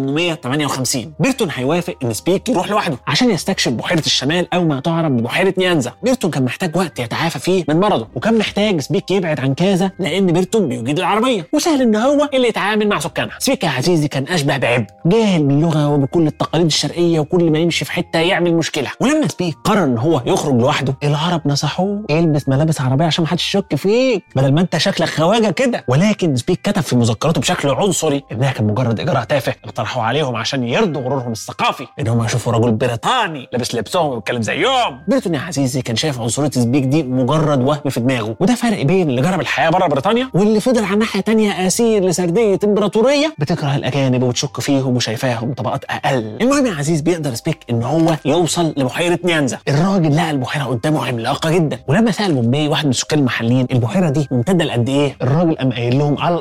1858 بيرتون هيوافق ان سبيك يروح لوحده عشان يستكشف بحيره الشمال او ما تعرف ببحيره نيانزا بيرتون كان محتاج وقت يتعافى فيه من مرضه وكان محتاج سبيك يبعد عن كازا لان بيرتون بيجيد العربيه وسهل ان هو اللي يتعامل مع سكانها سبيك يا عزيزي كان اشبه بعبء جاهل باللغه وبكل التقاليد الشرقيه وكل ما يمشي في حته يعمل مشكله ولما سبيك قرر ان هو يخرج لوحده العرب نصحوه البس ملابس عربيه عشان ما حدش يشك فيك بدل ما انت شكلك خواجه كده ولكن سبيك كتب في مذكراته بشكل عنصري انها كان مجرد اجراء تافه اقترحوه عليهم عشان يرضوا غرورهم الثقافي ان هم يشوفوا رجل بريطاني لابس لبسهم ويتكلم زيهم بيرتون يا عزيزي كان شايف عنصريه سبيك دي مجرد وهم في دماغه وده فرق بين اللي جرب الحياه بره بريطانيا واللي فضل على ناحيه تانية اسير لسرديه امبراطوريه بتكره الاجانب وبتشك فيهم وشايفاهم طبقات اقل المهم يا عزيز بيقدر سبيك ان هو يوصل لبحيره نيانزا الراجل لقى البحيره قدامه عملاقه جدا ولما سال مومباي واحد من السكان المحليين البحيره دي ممتده لقد ايه الراجل قام قايل لهم على الارجح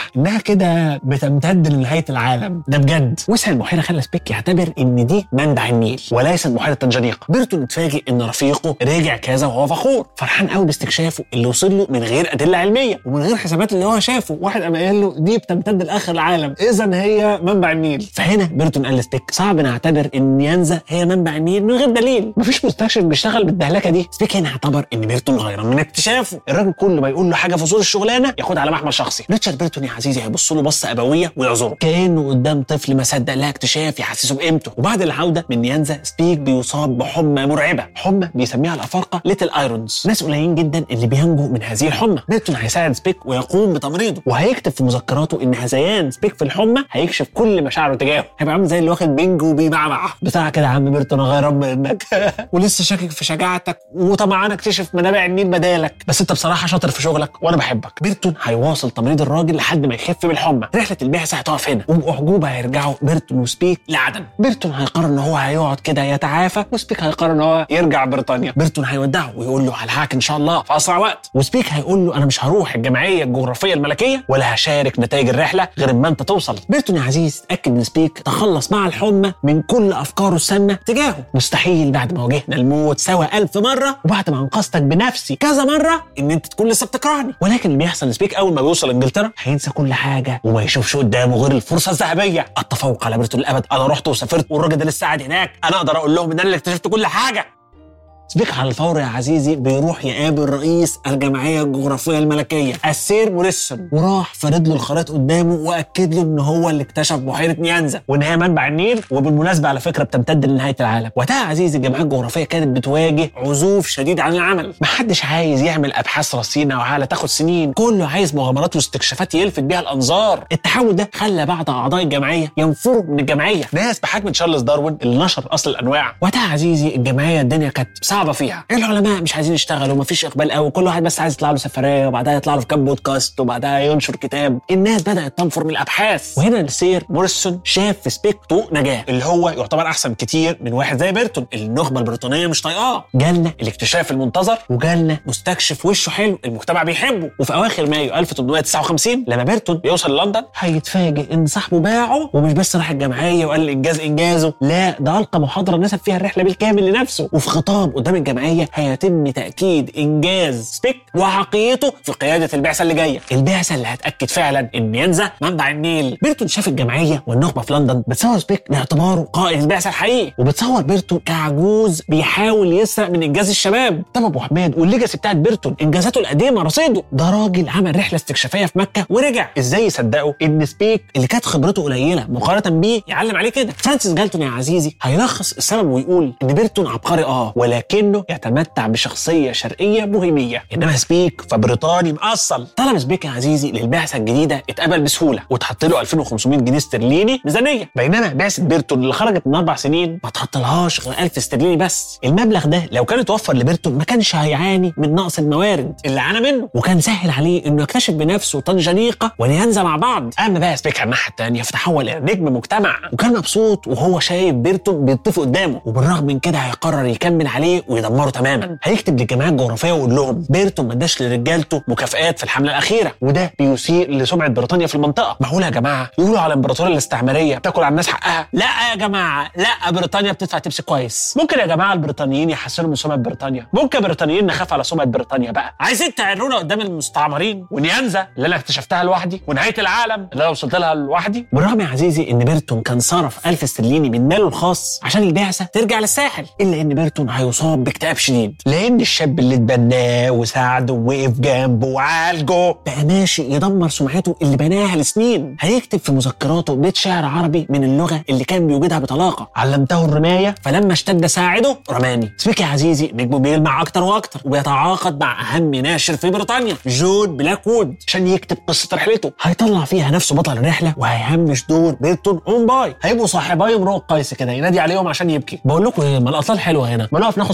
انها كده بتمتد لنهايه العالم ده بجد وسع البحيره خلى سبيك يعتبر ان دي منبع النيل وليست بحيره تنجانيق بيرتون اتفاجئ ان رفيقه رجع كذا وهو فخور فرحان قوي باستكشافه اللي وصل له من غير ادله علميه ومن غير حسابات اللي هو شافه واحد قام قال له دي بتمتد لاخر العالم اذا هي منبع النيل فهنا بيرتون قال لسبيك صعب نعتبر ان نيانزا هي منبع النيل من غير دليل مفيش مستكشف بيشتغل بالدهلكه دي سبيك هنا اعتبر ان بيرتون غيران من اكتشافه الراجل كل ما يقول له حاجه في اصول الشغلانه ياخدها على محمل شخصي ريتشارد بيرتون يا عزيزي هيبص له بصه ابويه ويعذره كانه قدام طفل ما صدق لها اكتشاف يحسسه بقيمته وبعد العوده من نيانزا سبيك بيصاب بحمى مرعبه حمى بيسميها الافارقه ليتل ايرونز ناس قليلين جدا اللي بينجوا من هذه الحمى بيرتون هيساعد سبيك ويقوم بتمريضه وهيكتب في مذكراته ان هذيان سبيك في الحمى هيكشف كل مشاعره تجاهه هيبقى عامل زي اللي واخد بنج وبيبعبع بتاع كده يا عم بيرتون انا غيران منك ولسه شاكك في شجاعتك وطمعان اكتشف منابع النيل بدالك بس انت بصراحه شاطر في شغلك وانا بحبك بيرتون هيواصل تمريض الراجل لحد ما يخف من الحمى رحله البعثه هتقف هنا وبأعجوبه هيرجعوا بيرتون وسبيك لعدن بيرتون هيقرر ان هو هيقعد كده يتعافى وسبيك هيقرر ان هو يرجع بريطانيا بيرتون هيودعه ويقول له هلحقك ان شاء الله في اسرع وقت وسبيك هيقول له انا مش هروح الجمعيه الجغرافيه الملكيه ولا هشارك نتائج الرحله غير اما انت توصل بيرتون يا عزيز اتاكد ان سبيك تخلص مع الحمى من كل افكاره السامه تجاهه مستحيل بعد ما واجهنا الموت سوا ألف مره وبعد ما انقذتك بنفسي كذا مره ان انت تكون لسه بتكرهني ولكن اللي بيحصل لسبيك اول ما بيوصل انجلترا هينسى كل حاجه وما يشوفش قدامه غير الفرصه الذهبيه التفوق على بيرتون الابد انا رحت وسافرت والراجل ده لسه قاعد هناك انا اقدر اقول لهم ان انا اللي اكتشفت كل حاجه سبيك على الفور يا عزيزي بيروح يقابل رئيس الجمعيه الجغرافيه الملكيه السير موريسون وراح فرد له الخرائط قدامه واكد له ان هو اللي اكتشف بحيره نيانزا وان هي منبع النيل وبالمناسبه على فكره بتمتد لنهايه العالم وقتها يا عزيزي الجمعيه الجغرافيه كانت بتواجه عزوف شديد عن العمل محدش عايز يعمل ابحاث رصينه وعالة تاخد سنين كله عايز مغامرات واستكشافات يلفت بيها الانظار التحول ده خلى بعض اعضاء الجمعيه ينفروا من الجمعيه ناس بحجم تشارلز داروين اللي نشر اصل الانواع وقتها يا عزيزي الجمعيه الدنيا كانت صعبه فيها العلماء مش عايزين يشتغلوا ومفيش اقبال قوي كل واحد بس عايز يطلع له سفريه وبعدها يطلع له في كام بودكاست وبعدها ينشر كتاب الناس بدات تنفر من الابحاث وهنا السير موريسون شاف في سبيك طوق نجاه اللي هو يعتبر احسن كتير من واحد زي بيرتون النخبه البريطانيه مش طايقاه جالنا الاكتشاف المنتظر وجالنا مستكشف وشه حلو المجتمع بيحبه وفي اواخر مايو 1859 لما بيرتون بيوصل لندن هيتفاجئ ان صاحبه باعه ومش بس راح الجمعيه وقال الانجاز انجازه لا ده القى محاضره نسب فيها الرحله بالكامل لنفسه وفي خطاب قدام الجمعيه هيتم تاكيد انجاز سبيك وعقليته في قياده البعثه اللي جايه البعثه اللي هتاكد فعلا ان ينزا منبع النيل بيرتون شاف الجمعيه والنخبه في لندن بتصور سبيك باعتباره قائد البعثه الحقيقي وبتصور بيرتون كعجوز بيحاول يسرق من انجاز الشباب طب ابو حماد والليجاسي بتاعت بيرتون انجازاته القديمه رصيده ده راجل عمل رحله استكشافيه في مكه ورجع ازاي يصدقوا ان سبيك اللي كانت خبرته قليله مقارنه بيه يعلم عليه كده فرانسيس جالتون يا عزيزي هيلخص السبب ويقول ان بيرتون عبقري اه ولكنه يتمتع بشخصيه شرقيه بوهيميه انما سبيك فبريطاني مأصل طلب سبيك يا عزيزي للبعثه الجديده اتقبل بسهوله واتحط له 2500 جنيه استرليني ميزانيه بينما بعثه بيرتون اللي خرجت من اربع سنين ما اتحطلهاش غير 1000 استرليني بس المبلغ ده لو كان اتوفر لبيرتون ما كانش هيعاني من نقص الموارد اللي عانى منه وكان سهل عليه انه يكتشف بنفسه طنجانيقه ونيانزا مع بعض اما بقى سبيك على الناحيه الثانيه فتحول الى نجم مجتمع وكان مبسوط وهو شايف بيرتون بيطفي قدامه وبالرغم من كده هيقرر يكمل عليه ويدمره تماما هيكتب للجمعيه الجغرافيه ويقول لهم بيرتون ما اداش لرجالته مكافآت في الحمله الاخيره وده بيسيء لسمعه بريطانيا في المنطقه معقول يا جماعه يقولوا على الامبراطوريه الاستعماريه بتاكل على الناس حقها لا يا جماعه لا بريطانيا بتدفع تبس كويس ممكن يا جماعه البريطانيين يحسنوا من سمعه بريطانيا ممكن بريطانيين نخاف على سمعه بريطانيا بقى عايزين تعرونا قدام المستعمرين ونيانزا اللي انا اكتشفتها لوحدي ونهايه العالم اللي انا وصلت لها لوحدي بالرغم يا عزيزي ان بيرتون كان صرف 1000 استرليني من ماله الخاص عشان البعثه ترجع للساحل الا ان بيرتون هيصاب باكتئاب شديد لان الشاب اللي اتبناه وساعده ووقف جنبه وعالجه بقى ماشي يدمر سمعته اللي بناها لسنين هيكتب في مذكراته بيت شعر عربي من اللغه اللي كان بيوجدها بطلاقه علمته الرمايه فلما اشتد ساعده رماني سبيك يا عزيزي نجمه بيلمع اكتر واكتر وبيتعاقد مع اهم ناشر في بريطانيا جون بلاك وود عشان يكتب قصه رحلته هيطلع فيها نفسه بطل الرحله وهيهمش دور بيرتون اون باي هيبقوا صاحبي امرؤ قيس كده ينادي عليهم عشان يبكي بقول لكم ايه ما الاطلال حلوه هنا ما نقف ناخد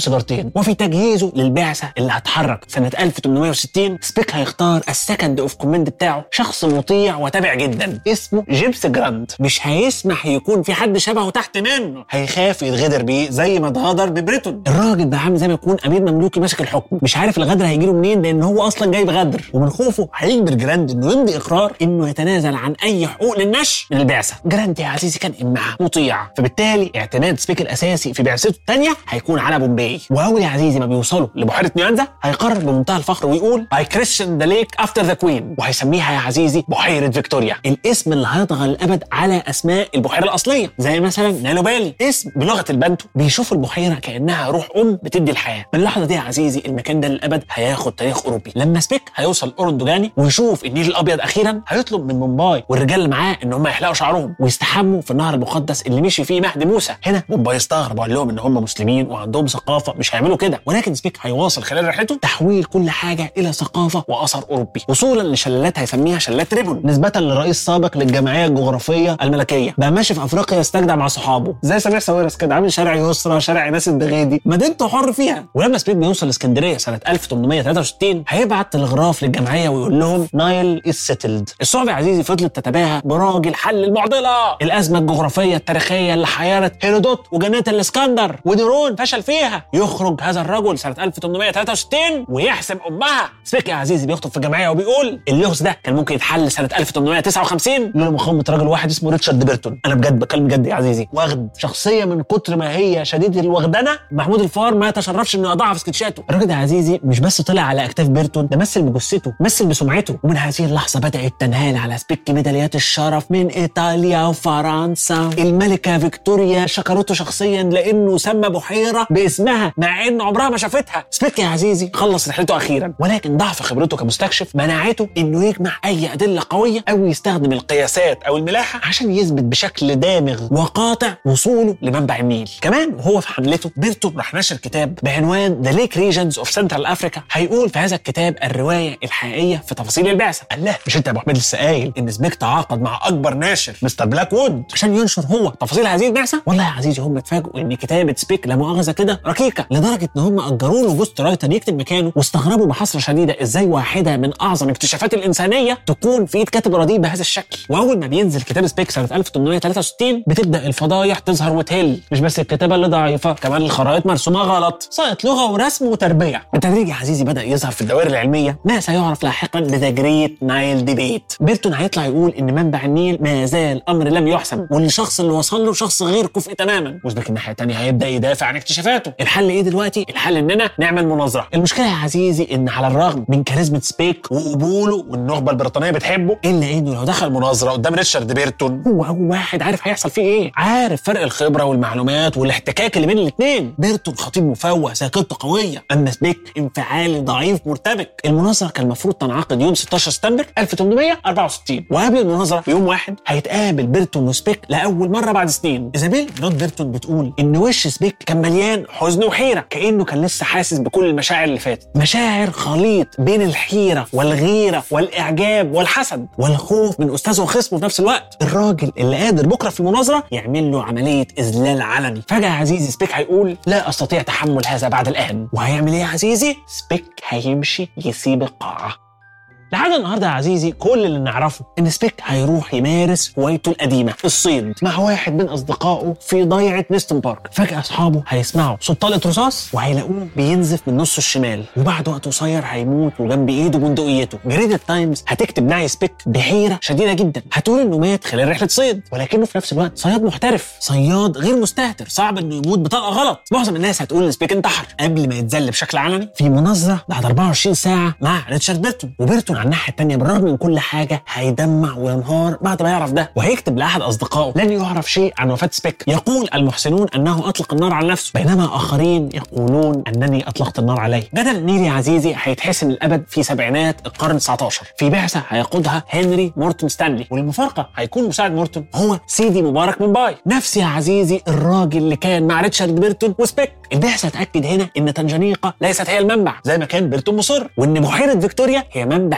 سيجارتين وفي تجهيزه للبعثه اللي هتحرك سنه 1860 سبيك هيختار السكند اوف كوماند بتاعه شخص مطيع وتابع جدا اسمه جيمس جراند مش هيسمح يكون في حد شبهه تحت منه هيخاف يتغدر بيه زي ما اتغدر ببريتون الراجل ده عامل زي ما يكون امير مملوكي ماسك الحكم مش عارف الغدر هيجيله منين لان هو اصلا جاي بغدر ومن خوفه هيجبر جراند انه يمضي اقرار انه يتنازل عن اي حقوق للنشر من البعثه جراند يا عزيزي كان امها مطيع فبالتالي اعتماد سبيك الاساسي في بعثته الثانيه هيكون على بومباي واول يا عزيزي ما بيوصلوا لبحيره نيانزا هيقرر بمنتهى الفخر ويقول I christened the lake after the queen وهيسميها يا عزيزي بحيره فيكتوريا الاسم اللي هيطغى للابد على اسماء البحيره الاصليه زي مثلا نالو بالي اسم بلغه البنتو بيشوفوا البحيره كانها روح ام بتدي الحياه من اللحظه دي يا عزيزي المكان ده للابد هياخد تاريخ اوروبي لما سبيك هيوصل اورندوجاني ويشوف النيل الابيض اخيرا هيطلب من مومباي والرجال اللي معاه ان هم يحلقوا شعرهم ويستحموا في النهر المقدس اللي مشي فيه مهدي موسى هنا مومباي استغرب وقال لهم ان هم مسلمين وعندهم ثقافه مش هيعملوا كده ولكن سبيك هيواصل خلال رحلته تحويل كل حاجه الى ثقافه واثر اوروبي وصولا لشلالات هيسميها شلالات ريبون نسبه للرئيس سابق للجمعيه الجغرافيه الملكيه بقى ماشي في افريقيا يستجدع مع صحابه زي سمير ساويرس كده عامل شارع يسرى شارع ناس الدغيدي مدينته حر فيها ولما سبيك بيوصل اسكندريه سنه 1863 هيبعت تلغراف للجمعيه ويقول لهم نايل از سيتلد الصعب يا عزيزي فضلت تتباهى براجل حل المعضله الازمه الجغرافيه التاريخيه اللي حيرت هيرودوت وجنات الاسكندر ونيرون فشل فيها يخرج هذا الرجل سنه 1863 ويحسم امها سبيك يا عزيزي بيخطب في الجمعيه وبيقول اللغز ده كان ممكن يتحل سنه 1859 لولا مقاومه راجل واحد اسمه ريتشارد بيرتون انا بجد بكلم بجد يا عزيزي واخد شخصيه من كتر ما هي شديده الوغدنه محمود الفار ما تشرفش انه يضعها في سكتشاته الراجل ده يا عزيزي مش بس طلع على اكتاف بيرتون ده مثل بجثته مثل بسمعته ومن هذه اللحظه بدات تنهال على سبيك ميداليات الشرف من ايطاليا وفرنسا الملكه فيكتوريا شكرته شخصيا لانه سمى بحيره باسمها مع ان عمرها ما شافتها سبيك يا عزيزي خلص رحلته اخيرا ولكن ضعف خبرته كمستكشف منعته انه يجمع اي ادله قويه او يستخدم القياسات او الملاحه عشان يثبت بشكل دامغ وقاطع وصوله لمنبع النيل كمان وهو في حملته بيرتون راح نشر كتاب بعنوان ذا ليك ريجنز اوف سنترال افريكا هيقول في هذا الكتاب الروايه الحقيقيه في تفاصيل البعثه قال لا مش انت يا ابو حميد لسه قايل ان سبيك تعاقد مع اكبر ناشر مستر بلاك وود عشان ينشر هو تفاصيل هذه البعثه والله يا عزيزي هم اتفاجئوا ان كتابه سبيك لا مؤاخذه كده ركيكه لدرجه ان هم اجروا له جوست رايتر يكتب مكانه واستغربوا بحسره شديده ازاي واحده من اعظم اكتشافات الانسانيه تكون في ايد كاتب رديء بهذا الشكل واول ما بينزل كتاب سبيك سنه 1863 بتبدا الفضايح تظهر وتهل مش بس الكتابه اللي ضعيفه كمان الخرائط مرسومه غلط سقط لغه ورسم وتربيه بالتدريج يا عزيزي بدا يظهر في الدوائر العلميه ما سيعرف لاحقا بذا جريت نايل ديبيت بيرتون هيطلع يقول ان منبع النيل ما زال امر لم يحسم والشخص اللي وصل له شخص غير كفء تماما وسبيك الناحيه الثانيه هيبدا يدافع عن اكتشافاته الحل ايه دلوقتي الحل اننا نعمل مناظره المشكله يا عزيزي ان على الرغم من كاريزما سبيك وقبوله والنخبه البريطانيه بتحبه الا انه لو دخل مناظره قدام ريتشارد بيرتون هو اول واحد عارف هيحصل فيه ايه عارف فرق الخبره والمعلومات والاحتكاك اللي بين الاثنين بيرتون خطيب مفوه ذاكرته قويه اما سبيك انفعالي ضعيف مرتبك المناظره كان المفروض تنعقد يوم 16 سبتمبر 1864 وقبل المناظره بيوم واحد هيتقابل بيرتون وسبيك لاول مره بعد سنين ايزابيل نوت بيرتون بتقول ان وش سبيك كان مليان حزن وحيره كانه كان لسه حاسس بكل المشاعر اللي فاتت مشاعر خليط بين الحيره والغيره والاعجاب والحسد والخوف من استاذه وخصمه في نفس الوقت الراجل اللي قادر بكره في المناظره يعمل له عمليه اذلال علني فجاه عزيزي سبيك هيقول لا استطيع تحمل هذا بعد الان وهيعمل ايه يا عزيزي سبيك هيمشي يسيب القاعه لحد النهارده يا عزيزي كل اللي نعرفه ان سبيك هيروح يمارس هوايته القديمه الصيد مع واحد من اصدقائه في ضيعه نيستن بارك فجاه اصحابه هيسمعوا صوت طلقه رصاص وهيلاقوه بينزف من نصه الشمال وبعد وقت قصير هيموت وجنب ايده بندقيته جريدة تايمز هتكتب نعي سبيك بحيره شديده جدا هتقول انه مات خلال رحله صيد ولكنه في نفس الوقت صياد محترف صياد غير مستهتر صعب انه يموت بطلقه غلط معظم الناس هتقول ان سبيك انتحر قبل ما يتذل بشكل علني في مناظره بعد 24 ساعه مع ريتشارد بيرتون وبيرتون على الناحيه الثانيه بالرغم من كل حاجه هيدمع وينهار بعد ما يعرف ده وهيكتب لاحد اصدقائه لن يعرف شيء عن وفاه سبيك يقول المحسنون انه اطلق النار على نفسه بينما اخرين يقولون انني اطلقت النار عليه جدل النيل يا عزيزي هيتحسم الابد في سبعينات القرن 19 في بعثه هيقودها هنري مورتون ستانلي والمفارقه هيكون مساعد مورتون هو سيدي مبارك من باي نفس يا عزيزي الراجل اللي كان مع ريتشارد بيرتون وسبيك البعثه اتاكد هنا ان تنجانيقه ليست هي المنبع زي ما كان بيرتون مصر وان بحيره فيكتوريا هي منبع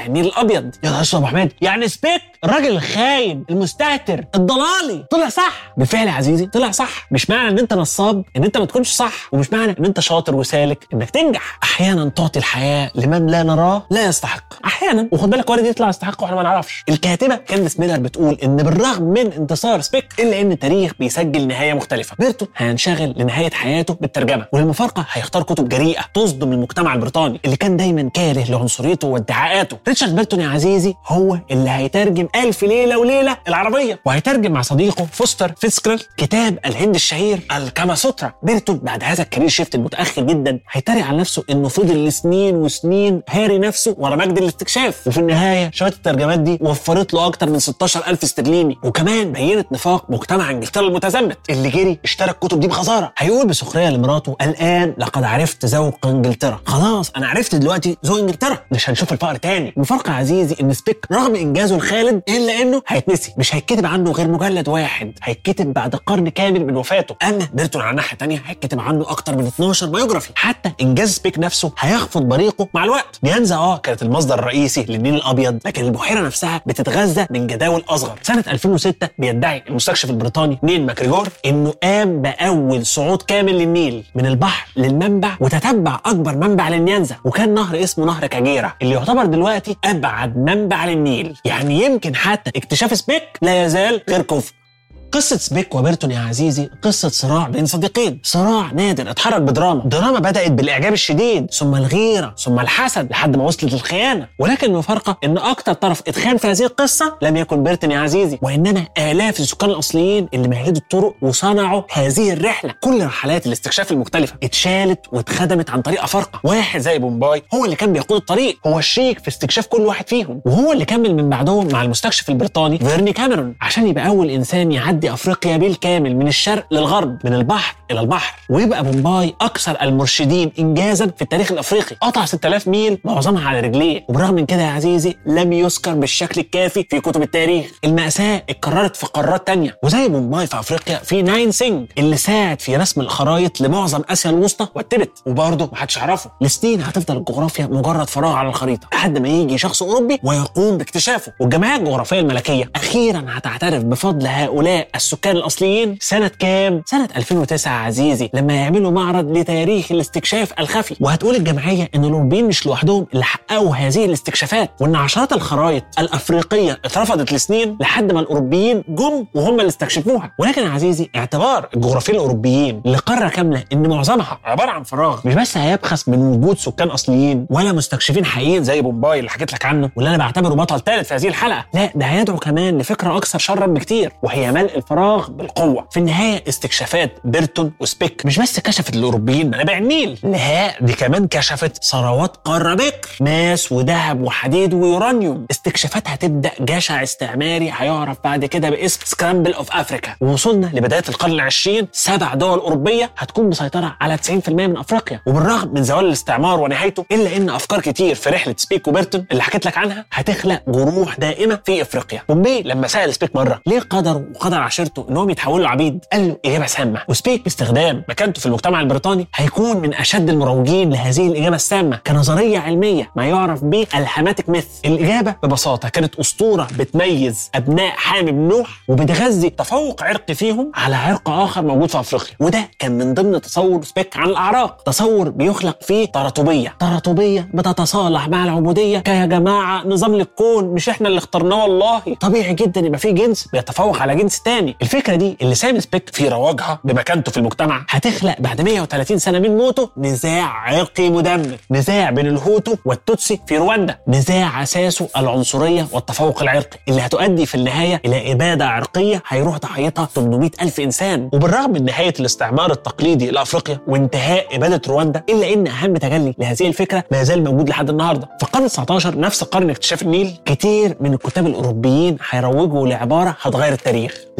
النيل الابيض يا نهار اسود يا ابو حميد يعني سبيك الراجل الخاين المستهتر الضلالي طلع صح بالفعل يا عزيزي طلع صح مش معنى ان انت نصاب ان انت ما تكونش صح ومش معنى ان انت شاطر وسالك انك تنجح احيانا تعطي الحياه لمن لا نراه لا يستحق احيانا وخد بالك وارد يطلع يستحق واحنا ما نعرفش الكاتبه كانديس ميلر بتقول ان بالرغم من انتصار سبيك الا ان التاريخ بيسجل نهايه مختلفه بيرتون هينشغل لنهايه حياته بالترجمه وللمفارقه هيختار كتب جريئه تصدم المجتمع البريطاني اللي كان دايما كاره لعنصريته وادعاءاته ريتشارد بيرتون يا عزيزي هو اللي هيترجم ألف ليله وليله العربيه وهيترجم مع صديقه فوستر فيسكرل كتاب الهند الشهير الكاما سوترا بيرتون بعد هذا الكارير شيفت المتاخر جدا هيتريق على نفسه انه فضل لسنين وسنين هاري نفسه ورا مجد الاستكشاف وفي النهايه شويه الترجمات دي وفرت له اكتر من 16000 استرليني وكمان بينت نفاق مجتمع انجلترا المتزمت اللي جري اشترى الكتب دي بخساره هيقول بسخريه لمراته الان لقد عرفت ذوق انجلترا خلاص انا عرفت دلوقتي ذوق انجلترا مش هنشوف الفقر تاني المفارقه يا عزيزي ان سبيك رغم انجازه الخالد الا انه هيتنسي مش هيتكتب عنه غير مجلد واحد هيتكتب بعد قرن كامل من وفاته اما بيرتون على الناحيه الثانيه هيتكتب عنه اكتر من 12 بايوجرافي حتى انجاز سبيك نفسه هيخفض بريقه مع الوقت نيانزا اه كانت المصدر الرئيسي للنيل الابيض لكن البحيره نفسها بتتغذى من جداول اصغر سنه 2006 بيدعي المستكشف البريطاني نيل ماكريجور انه قام باول صعود كامل للنيل من البحر للمنبع وتتبع اكبر منبع للنيانزا وكان نهر اسمه نهر كاجيرا اللي يعتبر دلوقتي ابعد منبع للنيل يعني يمكن حتى اكتشاف سبيك لا يزال غير كفء قصة سبيك وبيرتون يا عزيزي قصة صراع بين صديقين صراع نادر اتحرك بدراما دراما بدأت بالإعجاب الشديد ثم الغيرة ثم الحسد لحد ما وصلت للخيانة ولكن المفارقة إن أكتر طرف اتخان في هذه القصة لم يكن بيرتون يا عزيزي وإنما آلاف السكان الأصليين اللي مهدوا الطرق وصنعوا هذه الرحلة كل رحلات الاستكشاف المختلفة اتشالت واتخدمت عن طريق أفارقة واحد زي بومباي هو اللي كان بيقود الطريق هو الشيك في استكشاف كل واحد فيهم وهو اللي كمل من بعدهم مع المستكشف البريطاني فيرني كاميرون عشان يبقى أول إنسان يعدي افريقيا بالكامل من الشرق للغرب من البحر الى البحر ويبقى بومباي اكثر المرشدين انجازا في التاريخ الافريقي قطع 6000 ميل معظمها على رجليه وبرغم من كده يا عزيزي لم يذكر بالشكل الكافي في كتب التاريخ المأساة اتكررت في قارات تانية وزي بومباي في افريقيا في ناين سينج اللي ساعد في رسم الخرائط لمعظم اسيا الوسطى والتبت وبرضه محدش يعرفه لسنين هتفضل الجغرافيا مجرد فراغ على الخريطه لحد ما يجي شخص اوروبي ويقوم باكتشافه والجمعيه الجغرافيه الملكيه اخيرا هتعترف بفضل هؤلاء السكان الاصليين سنه كام سنه 2009 يا عزيزي لما يعملوا معرض لتاريخ الاستكشاف الخفي وهتقول الجمعيه ان الاوروبيين مش لوحدهم اللي حققوا هذه الاستكشافات وان عشرات الخرائط الافريقيه اترفضت لسنين لحد ما الاوروبيين جم وهم اللي استكشفوها ولكن يا عزيزي اعتبار الجغرافيين الاوروبيين لقاره كامله ان معظمها عباره عن فراغ مش بس هيبخس من وجود سكان اصليين ولا مستكشفين حقيقيين زي بومباي اللي حكيت لك عنه واللي انا بعتبره بطل ثالث في هذه الحلقه لا ده هيدعو كمان لفكره اكثر شرا بكتير وهي ملء الفراغ بالقوه في النهايه استكشافات بيرتون وسبيك مش بس كشفت الاوروبيين منابع النيل لا دي كمان كشفت ثروات قاره بكر ماس وذهب وحديد ويورانيوم استكشافاتها تبدا جشع استعماري هيعرف بعد كده باسم سكرامبل اوف افريكا ووصلنا لبدايه القرن العشرين سبع دول اوروبيه هتكون مسيطره على 90% من افريقيا وبالرغم من زوال الاستعمار ونهايته الا ان افكار كتير في رحله سبيك وبيرتون اللي حكيت لك عنها هتخلق جروح دائمه في افريقيا بومبي لما سال سبيك مره ليه قدر وقدر عشيرته انهم يتحولوا عبيد قال له اجابه سامه وسبيك باستخدام مكانته في المجتمع البريطاني هيكون من اشد المروجين لهذه الاجابه السامه كنظريه علميه ما يعرف به الهاماتيك ميث الاجابه ببساطه كانت اسطوره بتميز ابناء حامي بن نوح وبتغذي تفوق عرقي فيهم على عرق اخر موجود في افريقيا وده كان من ضمن تصور سبيك عن الاعراق تصور بيخلق فيه تراتبيه تراتبيه بتتصالح مع العبوديه كيا جماعه نظام للكون مش احنا اللي اخترناه والله طبيعي جدا يبقى في جنس بيتفوق على جنس تاني الفكره دي اللي سام سبيك في رواجها بمكانته في المجتمع هتخلق بعد 130 سنه من موته نزاع عرقي مدمر نزاع بين الهوتو والتوتسي في رواندا نزاع اساسه العنصريه والتفوق العرقي اللي هتؤدي في النهايه الى اباده عرقيه هيروح ضحيتها 800 الف انسان وبالرغم من نهايه الاستعمار التقليدي لافريقيا وانتهاء اباده رواندا الا ان اهم تجلي لهذه الفكره ما زال موجود لحد النهارده في القرن 19 نفس قرن اكتشاف النيل كتير من الكتاب الاوروبيين هيروجوا لعباره هتغير التاريخ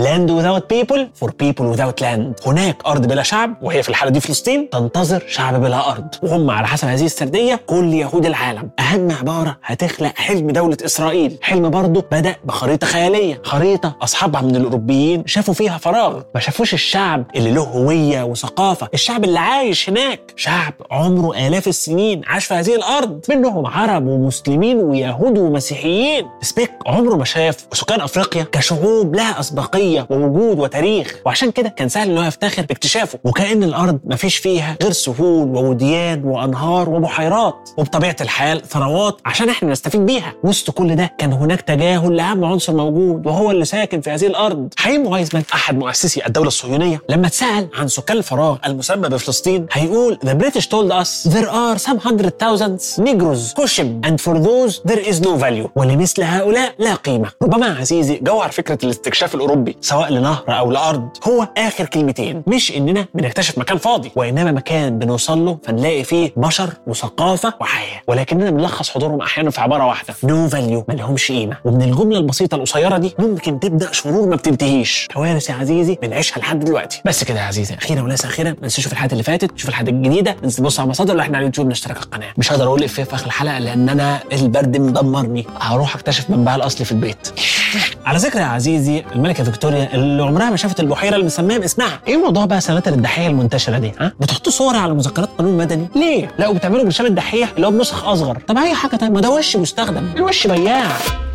land without people for people without land هناك ارض بلا شعب وهي في الحاله دي فلسطين تنتظر شعب بلا ارض وهم على حسب هذه السرديه كل يهود العالم اهم عباره هتخلق حلم دوله اسرائيل حلم برضه بدا بخريطه خياليه خريطه اصحابها من الاوروبيين شافوا فيها فراغ ما شافوش الشعب اللي له هويه وثقافه الشعب اللي عايش هناك شعب عمره الاف السنين عاش في هذه الارض منهم عرب ومسلمين ويهود ومسيحيين سبيك عمره ما شاف سكان افريقيا كشعوب لها اسبقيه ووجود وتاريخ وعشان كده كان سهل ان هو يفتخر باكتشافه وكان الارض ما فيش فيها غير سهول ووديان وانهار وبحيرات وبطبيعه الحال ثروات عشان احنا نستفيد بيها وسط كل ده كان هناك تجاهل لاهم عنصر موجود وهو اللي ساكن في هذه الارض حيم وايزمان احد مؤسسي الدوله الصهيونيه لما اتسال عن سكان الفراغ المسمى بفلسطين هيقول the British told us there are some hundred thousands Negroes كشم and for those there is no value ولمثل هؤلاء لا قيمه ربما يا عزيزي جوهر فكره الاستكشاف الاوروبي سواء لنهر او لارض هو اخر كلمتين مش اننا بنكتشف مكان فاضي وانما مكان بنوصل له فنلاقي فيه بشر وثقافه وحياه ولكننا بنلخص حضورهم احيانا في عباره واحده نو فاليو ما لهمش قيمه ومن الجمله البسيطه القصيره دي ممكن تبدا شرور ما بتنتهيش كوارث يا عزيزي بنعيشها لحد دلوقتي بس كده يا عزيزي اخيرا وليس اخيرا ما تنساش تشوف الحلقات اللي فاتت تشوف الحلقات الجديده تنسى تبص على المصادر اللي احنا على اليوتيوب نشترك القناه مش هقدر اقول افيه في اخر الحلقه لان انا البرد مدمرني هروح اكتشف منبعها الاصلي في البيت على ذكر يا عزيزي الملكه فيكتوريا اللي عمرها ما شافت البحيره اللي مسميها باسمها ايه موضوع بقى سنوات الدحيح المنتشره دي ها بتحطوا صورها على مذكرات قانون مدني ليه لا وبتعملوا برشام الدحيح اللي هو بنسخ اصغر طب اي حاجه طيب ما ده وش مستخدم الوش بياع